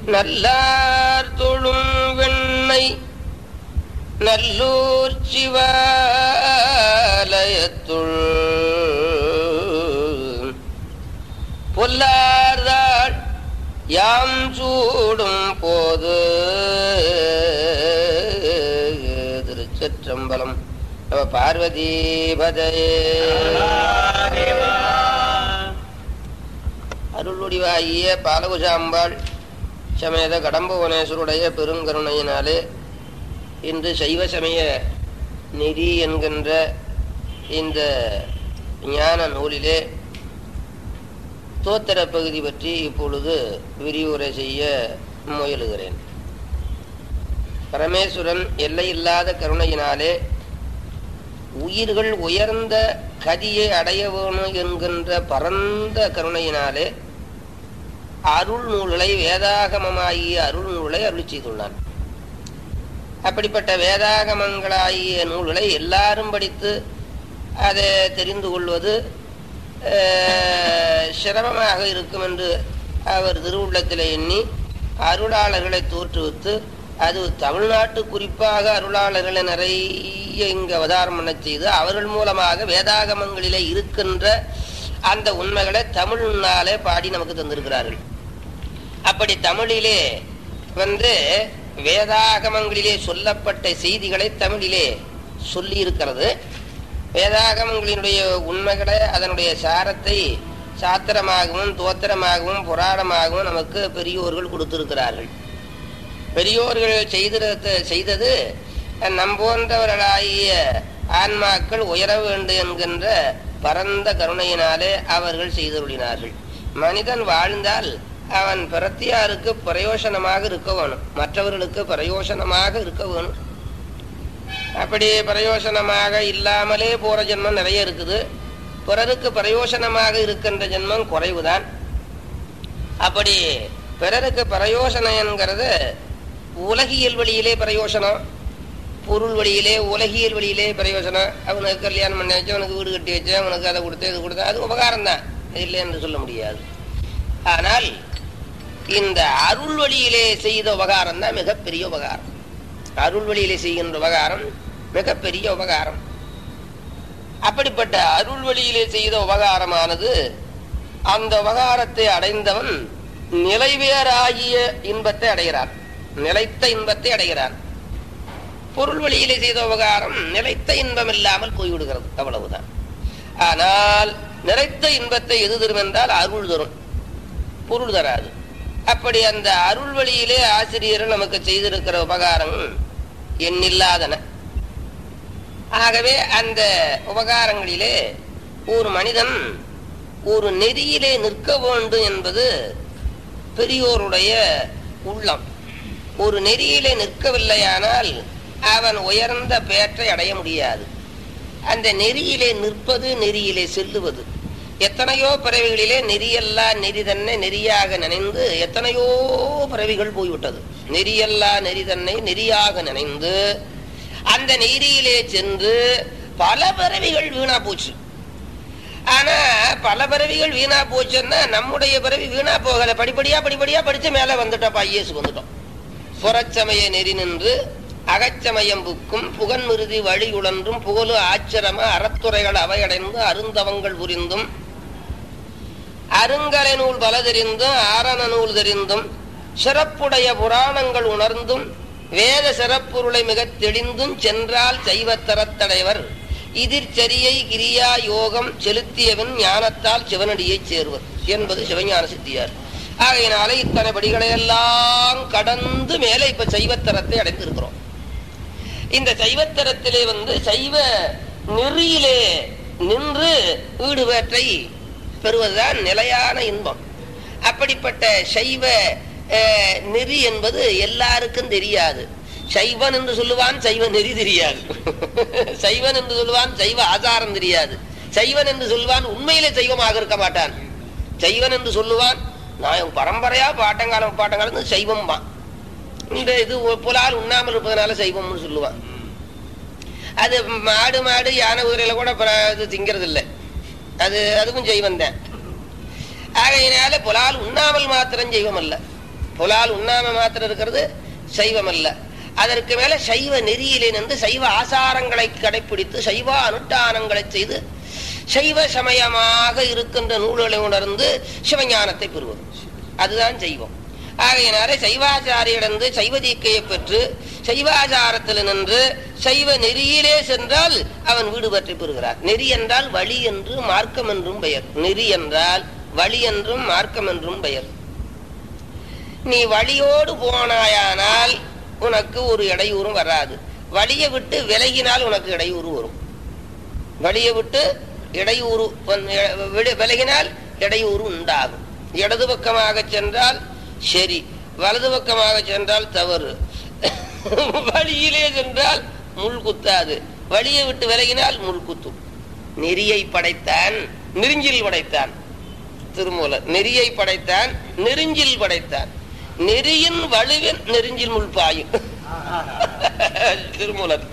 நல்லார் தொழும் வெண்ணை நல்லூர் சிவாலயத்துள் பொல்லார்தாள் யாம் சூடும் போது திருச்சிற்றம்பலம் நம பார்வதி பதையே அருளுடிவாகிய பாலகுஜாம்பாள் சமேத கடம்புவனேஸ்வருடைய பெருங்கருணையினாலே இன்று சைவ சமய நெறி என்கின்ற இந்த ஞான நூலிலே தோத்திர பகுதி பற்றி இப்பொழுது விரிவுரை செய்ய முயலுகிறேன் பரமேஸ்வரன் எல்லையில்லாத கருணையினாலே உயிர்கள் உயர்ந்த கதியை அடைய வேணும் என்கின்ற பரந்த கருணையினாலே அருள் நூல்களை வேதாகமமாகிய அருள் நூலை அருள் செய்துள்ளான் அப்படிப்பட்ட வேதாகமங்களாகிய நூல்களை எல்லாரும் படித்து அதை தெரிந்து கொள்வது அஹ், சிரமமாக இருக்கும் என்று அவர் திருவுள்ளத்தில் எண்ணி அருளாளர்களை தோற்றுவித்து அது தமிழ்நாட்டு குறிப்பாக அருளாளர்களை நிறைய இங்கு அவதாரம் பண்ண செய்து அவர்கள் மூலமாக வேதாகமங்களிலே இருக்கின்ற அந்த உண்மைகளை தமிழ்னாலே பாடி நமக்கு தந்திருக்கிறார்கள் அப்படி தமிழிலே வந்து வேதாகமங்களிலே சொல்லப்பட்ட செய்திகளை தமிழிலே சொல்லி இருக்கிறது வேதாகமங்களினுடைய உண்மைகளை அதனுடைய சாரத்தை சாத்திரமாகவும் தோத்திரமாகவும் புராணமாகவும் நமக்கு பெரியோர்கள் கொடுத்திருக்கிறார்கள் பெரியோர்கள் செய்திருத்த செய்தது நம் போன்றவர்களாகிய ஆன்மாக்கள் உயர வேண்டும் என்கின்ற பரந்த கருணையினாலே அவர்கள் செய்தருளினார்கள் மனிதன் வாழ்ந்தால் அவன் பிரத்தியாருக்கு பிரயோசனமாக இருக்க வேணும் மற்றவர்களுக்கு பிரயோசனமாக இருக்க வேணும் அப்படி பிரயோசனமாக இல்லாமலே போற ஜென்மம் நிறைய இருக்குது பிறருக்கு பிரயோசனமாக இருக்கின்ற ஜென்மம் குறைவுதான் அப்படி பிறருக்கு பிரயோசனம் என்கிறது உலகியல் வழியிலே பிரயோசனம் பொருள் வழியிலே உலகியல் வழியிலே பிரயோசனம் அவனுக்கு கல்யாணம் பண்ணி வச்சு அவனுக்கு வீடு கட்டி வச்சு அவனுக்கு அதை கொடுத்து இது கொடுத்து அது உபகாரம் தான் இல்லை என்று சொல்ல முடியாது ஆனால் இந்த அருள் வழியிலே செய்த உபகாரம் தான் மிகப்பெரிய உபகாரம் அருள் வழியிலே செய்கின்ற உபகாரம் மிகப்பெரிய உபகாரம் அப்படிப்பட்ட அருள் வழியிலே செய்த உபகாரமானது அந்த உபகாரத்தை அடைந்தவன் நிலைவேறாகிய இன்பத்தை அடைகிறான் நிலைத்த இன்பத்தை அடைகிறான் பொருள் வழியிலே செய்த உபகாரம் நிலைத்த இன்பம் இல்லாமல் போய்விடுகிறது அவ்வளவுதான் ஆனால் நிலைத்த இன்பத்தை எது தரும் என்றால் அருள் தரும் பொருள் தராது அப்படி அந்த அருள் வழியிலே ஆசிரியர்கள் நமக்கு செய்திருக்கிற உபகாரம் எண்ணில்லாதன ஆகவே அந்த உபகாரங்களிலே ஒரு மனிதன் ஒரு நெறியிலே நிற்க வேண்டும் என்பது பெரியோருடைய உள்ளம் ஒரு நெறியிலே நிற்கவில்லையானால் அவன் உயர்ந்த பேற்றை அடைய முடியாது அந்த நெறியிலே நிற்பது நெறியிலே செல்லுவது எத்தனையோ பிறவிகளிலே நெறியல்லா நெறி தன்னை நெறியாக நினைந்து எத்தனையோ பிறவிகள் போய்விட்டது நெறியல்லா நெறி தன்னை நெறியாக நினைந்து அந்த நெறியிலே சென்று பல பிறவிகள் வீணா போச்சு ஆனா பல பிறவிகள் வீணா போச்சுன்னா நம்முடைய பிறவி வீணா போகல படிப்படியா படிப்படியா படிச்சு மேல வந்துட்டோம் ஐஏஸ் வந்துட்டோம் புறச்சமய நெறி நின்று அகச்சமயம் புக்கும் புகன்மிருதி வழி உழன்றும் புகழு ஆச்சரம அறத்துறைகள் அவையடைந்து அருந்தவங்கள் புரிந்தும் அருங்கலை நூல் பல தெரிந்தும் ஆரண நூல் தெரிந்தும் சிறப்புடைய புராணங்கள் உணர்ந்தும் வேத சிறப்புருளை மிகத் தெளிந்தும் சென்றால் சைவத்தரத்தடைவர் இதிர் சரியை கிரியா யோகம் செலுத்தியவன் ஞானத்தால் சிவனடியை சேர்வர் என்பது சிவஞான சித்தியார் ஆகையினால இத்தனை படிகளை எல்லாம் கடந்து மேலே இப்ப சைவத்தரத்தை அடைந்திருக்கிறோம் இந்த சைவத்தரத்திலே வந்து சைவ நெறியிலே நின்று ஈடுபேற்றை பெறுவதுதான் நிலையான இன்பம் அப்படிப்பட்ட சைவ அஹ், நெறி என்பது எல்லாருக்கும் தெரியாது சைவன் என்று சொல்லுவான் சைவ நெறி தெரியாது சைவன் என்று சொல்லுவான் சைவ ஆசாரம் தெரியாது சைவன் என்று சொல்லுவான் உண்மையிலே சைவமாக இருக்க மாட்டான் சைவன் என்று சொல்லுவான் நான் பரம்பரையா பாட்டங்காலம் பாட்டங்காலம் சைவம் தான் இந்த இது புலால் உண்ணாமல் இருப்பதனால சைவம்னு சொல்லுவான் அது மாடு மாடு யானை குதிரையில கூட பிற- இது திங்கிறது இல்லை அது அதுவும் செய்வம் தான் ஆகையினால புலால் உண்ணாமல் மாத்திரம் செய்வம் அல்ல புலால் உண்ணாம மாத்திரம் இருக்கிறது சைவம் அல்ல அதற்கு மேல சைவ நெறியிலே நின்று சைவ ஆசாரங்களை கடைப்பிடித்து சைவ அனுஷ்டானங்களை செய்து சைவ சமயமாக இருக்கின்ற நூல்களை உணர்ந்து சிவஞானத்தை பெறுவது அதுதான் செய்வம் ஆகையினாலே சைவாச்சாரியடந்து சைவ தீக்கையை பெற்று சைவாச்சாரத்தில் நின்று சைவ நெறியிலே சென்றால் அவன் வீடு பற்றி பெறுகிறார் நெறி என்றால் வழி என்று மார்க்கம் என்றும் பெயர் நெறி என்றால் வழி என்றும் மார்க்கம் என்றும் பெயர் நீ வழியோடு போனாயானால் உனக்கு ஒரு இடையூறும் வராது வழியை விட்டு விலகினால் உனக்கு இடையூறு வரும் வழியை விட்டு இடையூறு வந்து- விடு- விலகினால் இடையூறு உண்டாகும் இடது பக்கமாக சென்றால் சரி வலது பக்கமாக சென்றால் தவறு வழியிலே சென்றால் முள் குத்தாது வழியை விட்டு விலகினால் முள் குத்தும் நெறியை படைத்தான் நெருஞ்சில் படைத்தான் திருமூலர் நெறியை படைத்தான் நெருஞ்சில் படைத்தான் நெறியின் வலுவின் நெருஞ்சில் முள் பாயும் திருமூலர்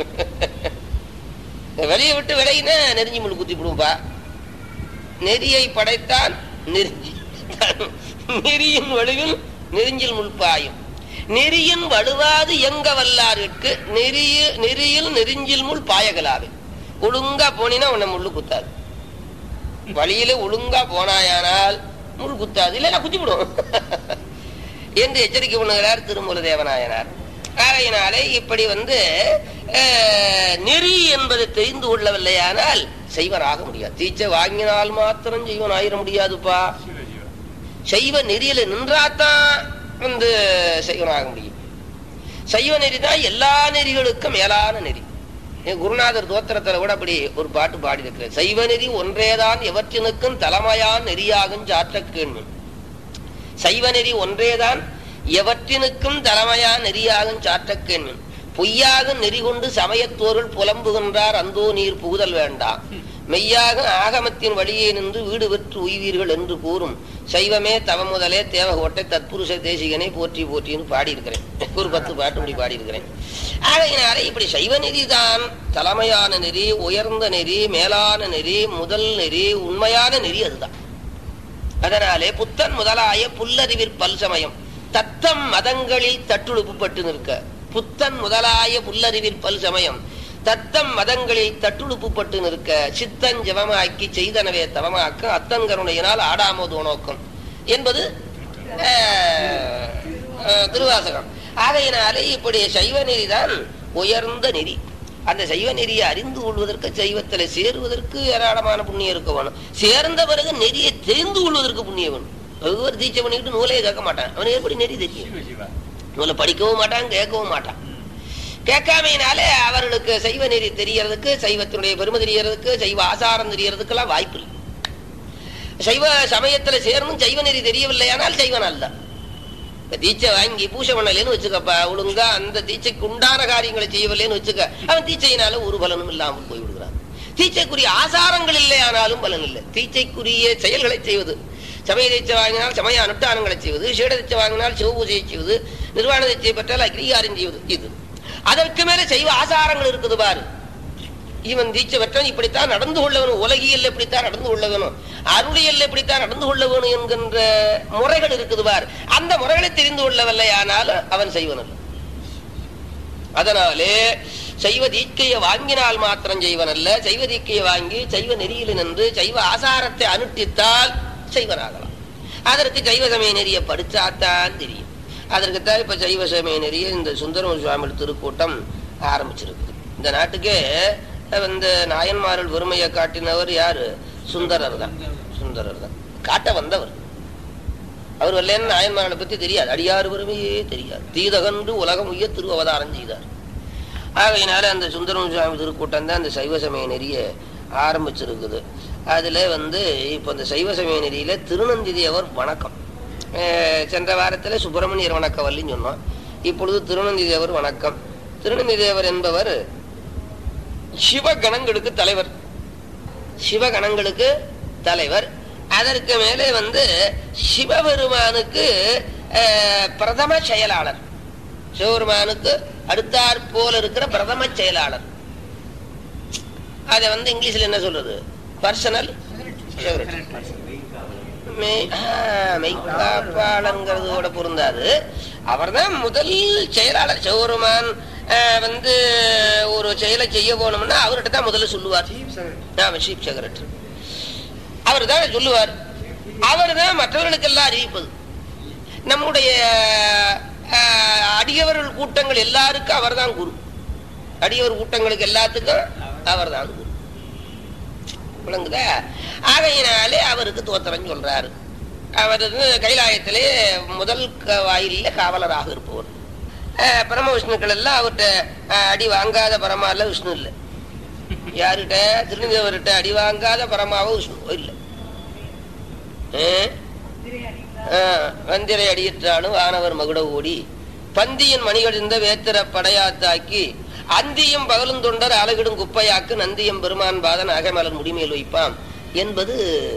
வெளியே விட்டு விலகின நெருஞ்சி முள் குத்தி விடும்பா நெறியை படைத்தான் நெருஞ்சி நெறியின் வலுவில் நெருஞ்சில் முள் பாயும் நெறியின் வலுவாது எங்க வல்லாருக்கு நெறிய நெறியில் நெருஞ்சில் முள் பாயகலாவே ஒழுங்கா போனினா உன்னை முள்ளு குத்தாது வழியில ஒழுங்கா போனாயானால் முள் குத்தாது இல்லைன்னா குத்தி விடும் என்று எச்சரிக்கை பண்ணுகிறார் திருமூல தேவநாயனார் ஆகையினாலே இப்படி வந்து அஹ், நெறி என்பது தெரிந்து கொள்ளவில்லையானால் செய்வனாக முடியாது தீச்சை வாங்கினால் மாத்திரம் செய்வன் ஆயிர முடியாதுப்பா சைவ நெறியில நின்றாதான் வந்து செய்வனாக முடியும் சைவ நெறி தான் எல்லா நெறிகளுக்கும் மேலான நெறி என் குருநாதர் தோத்திரத்துல கூட அப்படி ஒரு பாட்டு பாடி இருக்கிறேன் சைவ நெறி ஒன்றேதான் எவற்றினுக்கும் தலைமையான் நெறியாகும் சாற்ற கேள்வன் சைவ நெறி ஒன்றேதான் எவற்றினுக்கும் தலைமையா நெறியாகும் சாற்றக்கேண்மின் பொய்யாக நெறி கொண்டு சமயத்தோர்கள் புலம்புகின்றார் அந்தோ நீர் புகுதல் வேண்டாம் மெய்யாக ஆகமத்தின் வழியே நின்று வீடு பெற்று உய்வீர்கள் என்று கூறும் சைவமே தவமுதலே தேவகோட்டை தத்புருஷ தேசிகனை போற்றி போற்றின்னு பாடியிருக்கிறேன் ஒரு பத்து பாட்டு இப்படி பாடியிருக்கிறேன் ஆகையினாலே இப்படி சைவ நெறி தான் தலைமையான நெறி உயர்ந்த நெறி மேலான நெறி முதல் நெறி உண்மையான நெறி அதுதான் அதனாலே புத்தன் முதலாய புல்லறிவிற் பல்சமயம் தத்தம் மதங்களில் தட்டுழுப்புப்பட்டு நிற்க புத்தன் முதலாய புல்லறிவிற் பல்சமயம் தத்தம் மதங்களில் தட்டுழுப்புப்பட்டு நிற்க சித்தன் ஜெபமாக்கி செய்தனவே தவமாக்க அத்தங்கருணையினால் ஆடாமோதோ நோக்கம் என்பது அஹ், அஹ், திருவாசகம் ஆகையினாலே இப்படி சைவ நெறிதான் உயர்ந்த நெறி அந்த சைவ நெறியை அறிந்து கொள்வதற்கு சைவத்துல சேருவதற்கு ஏராளமான புண்ணியம் இருக்க வேணும் சேர்ந்த பிறகு நெறியை தெரிந்து கொள்வதற்கு புண்ணியம் வேணும் ஒவ்வொரு தீட்சை பண்ணிக்கிட்டு நூலையே கேட்க மாட்டான் அவன் எப்படி நெறி தெரியும் நூலை படிக்கவும் மாட்டான் கேட்கவும் மாட்டான் கேட்காமையினாலே அவர்களுக்கு சைவ நெறி தெரியறதுக்கு சைவத்தினுடைய பெருமை தெரியறதுக்கு சைவ ஆசாரம் தெரியறதுக்கெல்லாம் வாய்ப்பு இல்லை சைவ சமயத்துல சேரணும் சைவ நெறி தெரியவில்லையானால் சைவன் அல்ல இப்ப தீட்சை வாங்கி பூசை பண்ணலேன்னு வச்சுக்கப்பா ஒழுங்கா அந்த தீட்சைக்கு உண்டான காரியங்களை செய்யவில்லைன்னு வச்சுக்க அவன் தீட்சையினால ஒரு பலனும் இல்லாமல் போய் விடுகிறான் தீட்சைக்குரிய ஆசாரங்கள் இல்லை ஆனாலும் பலன் இல்லை தீட்சைக்குரிய செயல்களை செய்வது சமய தீட்சை வாங்கினால் சமய அனுஷ்டானங்களை செய்வது சீட தீட்சை வாங்கினால் சிவபூஜையை செய்வது நிர்வாண தீட்சை பெற்றால் அக்ரிகாரம் செய்வது இது அதற்கு மேல செய்வ ஆசாரங்கள் இருக்குது பாரு இவன் தீட்சை பெற்றான் இப்படித்தான் நடந்து கொள்ள வேணும் உலகியல் எப்படித்தான் நடந்து கொள்ள வேணும் அருளியல் எப்படித்தான் நடந்து கொள்ள வேணும் என்கின்ற முறைகள் இருக்குது பார் அந்த முறைகளை தெரிந்து கொள்ளவில்லை ஆனாலும் அவன் செய்வன் அல்ல அதனாலே சைவ தீட்கையை வாங்கினால் மாத்திரம் செய்வன் அல்ல சைவ தீட்கையை வாங்கி சைவ நெறியில் நின்று சைவ ஆசாரத்தை அனுஷ்டித்தால் செய்வனாகலாம் அதற்கு சைவ சமய நெறியை படிச்சாத்தான் தெரியும் அதற்குத்தான் இப்ப சைவ சமய நெறிய இந்த சுந்தரம சுவாமி திருக்கூட்டம் ஆரம்பிச்சிருக்கு இந்த நாட்டுக்கே வந்து நாயன்மார்கள் பெருமையை காட்டினவர் யாரு சுந்தரர் தான் சுந்தரர் தான் காட்ட வந்தவர் அவர் வரலன்னு நாயன்மார்களை பத்தி தெரியாது அடியார் பெருமையே தெரியாது தீதகன்று உலகம் உய்ய திரு அவதாரம் செய்தார் ஆகையினால அந்த சுந்தரம் சுவாமி திருக்கூட்டம் தான் அந்த சைவ சமய நெறிய ஆரம்பிச்சிருக்குது அதுல வந்து இப்ப இந்த சைவ சமய நெறியில திருநந்தி தேவர் வணக்கம் அஹ் சென்ற வாரத்துல சுப்பிரமணியர் வணக்க வல்லின்னு சொன்னோம் இப்பொழுது திருநந்தி தேவர் வணக்கம் திருநந்தி தேவர் என்பவர் சிவகணங்களுக்கு தலைவர் சிவகணங்களுக்கு தலைவர் அதற்கு மேலே வந்து சிவபெருமானுக்கு அஹ், பிரதம செயலாளர் சிவபெருமானுக்கு அடுத்தாற் போல இருக்கிற பிரதம செயலாளர் அதை வந்து இங்கிலீஷ்ல என்ன சொல்றது பர்சனல் மெய்- ஆ, மெய்க்காப்பாளங்கிறதோட பொருந்தாது அவர்தான் முதல் செயலாளர் சிவபெருமான் ஆ, வந்து ஒரு செயலை செய்ய போனோம்னா அவர்கிட்ட தான் முதல்ல சொல்லுவார் ஆமா சீப் செக்ரட்டரி அவர் தான் சொல்லுவார் அவர் தான் மற்றவர்களுக்கெல்லாம் அறிவிப்பது நம்முடைய ஆஹ், அடியவர்கள் கூட்டங்கள் எல்லாருக்கும் அவர்தான் குரு அடியவர் கூட்டங்களுக்கு எல்லாத்துக்கும் அவர்தான் குரு விளங்குதா ஆகையினாலே அவருக்கு தோத்திரம் சொல்றாரு அவர் வந்து கைலாயத்திலே முதல் க- வாயிலில் காவலராக இருப்பவர் ஆஹ், பரம விஷ்ணுக்கள் எல்லாம் அவர்கிட்ட ஆஹ், அடி வாங்காத பரமா இல்ல விஷ்ணு இல்லை யாருகிட்ட திருநெல்வேலிட்ட அடி வாங்காத பரமாவும் விஷ்ணு இல்லை வந்திரை அடியிற்றாலும் வானவர் மகுட ஓடி பந்தியின் மணிகழிந்த வேத்திர படையாத்தாக்கி அந்தியும் பகலும் தொண்டர் அழகிடும் குப்பையாக்கு நந்தியம் பெருமான் பாதன் அகமலன் முடிமேல் வைப்பாம் என்பது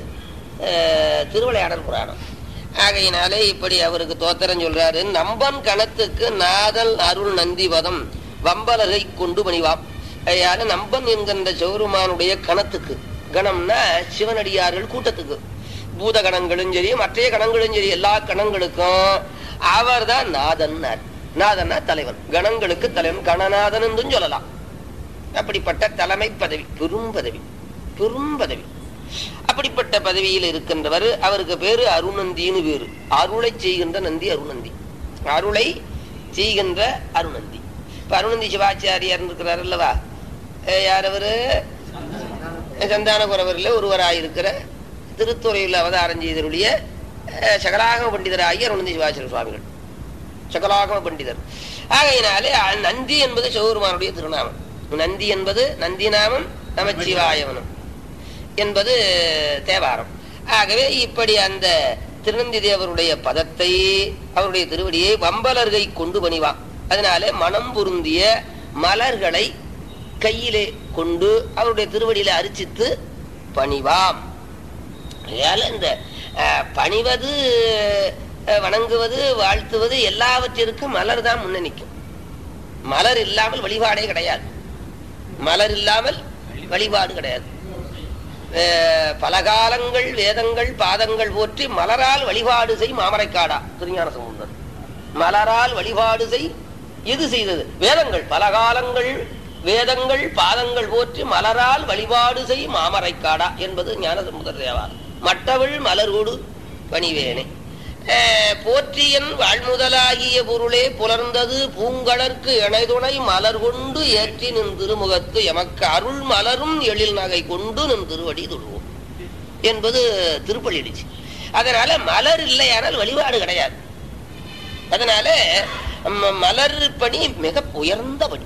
அஹ், திருவிளையாடல் புராணம் ஆகையினாலே இப்படி அவருக்கு தோத்திரம் சொல்றாரு நம்பன் கணத்துக்கு நாதல் அருள் நந்திவதம் வம்பலகை கொண்டு பணிவாம் அதனால நம்பன் என்கின்ற சிவருமானுடைய கணத்துக்கு கணம்னா சிவனடியார்கள் கூட்டத்துக்கு பூத கணங்களும் சரி மற்ற கணங்களும் சரி எல்லா கணங்களுக்கும் அவர்தான் நாதன்னார் நாதன்னா தலைவன் கணங்களுக்கு தலைவன் கணநாதன் என்றும் சொல்லலாம் அப்படிப்பட்ட தலைமை பதவி பெரும் பதவி பெரும் பதவி அப்படிப்பட்ட பதவியில் இருக்கின்றவர் அவருக்கு பேரு அருணந்தின்னு பேரு அருளை செய்கின்ற நந்தி அருணந்தி அருளை செய்கின்ற அருணந்தி இப்ப அருணந்தி சிவாச்சாரியார் இருக்கிறார் அல்லவா அஹ் யார் அவரு சந்தான குறவரில் ஒருவராயிருக்கிற திருத்துறையில் அவதாரம் செய்தருடைய அஹ், சகலாகம பண்டிதர் ஆகிய அருணந்தி சிவாச்சாரிய சுவாமிகள் சகலாகம பண்டிதர் ஆகையினாலே அ- நந்தி என்பது சிவபெருமானுடைய திருநாமம் நந்தி என்பது நந்தி நாமம் நமச்சிவாயவனம் என்பது தேவாரம் ஆகவே இப்படி அந்த திருநந்தி தேவருடைய பதத்தை அவருடைய திருவடியை வம்பலர்கை கொண்டு பணிவான் அதனாலே மனம் பொருந்திய மலர்களை கையிலே கொண்டு அவருடைய திருவடியில அரிச்சித்து பணிவாம் அதனால இந்த அஹ், பணிவது அஹ், வணங்குவது வாழ்த்துவது எல்லாவற்றிற்கும் மலர் தான் முன்ன நிற்கும் மலர் இல்லாமல் வழிபாடே கிடையாது மலர் இல்லாமல் வழிபாடு கிடையாது அஹ், பல காலங்கள் வேதங்கள் பாதங்கள் போற்றி மலரால் வழிபாடு செய் மாமரைக்காடா திருஞான சம்பந்தர் மலரால் வழிபாடு செய் எது செய்தது வேதங்கள் பல காலங்கள் வேதங்கள் பாதங்கள் போற்றி மலரால் வழிபாடு செய் மாமரைக்காடா என்பது ஞானசமுதர் தேவார் மட்டவள் மலர்கொடு பணிவேனே அஹ், போற்றியன் வாழ்முதலாகிய பொருளே புலர்ந்தது பூங்கடற்கு இணைதுணை மலர் கொண்டு ஏற்றி நின் திருமுகத்து எமக்கு அருள் மலரும் எழில் நகை கொண்டு நின் திருவடி தொழுவோம் என்பது திருப்பள்ளிடுச்சு அதனால மலர் இல்லையானால் வழிபாடு கிடையாது அதனால ம- மலர் பணி மிக உயர்ந்த பணி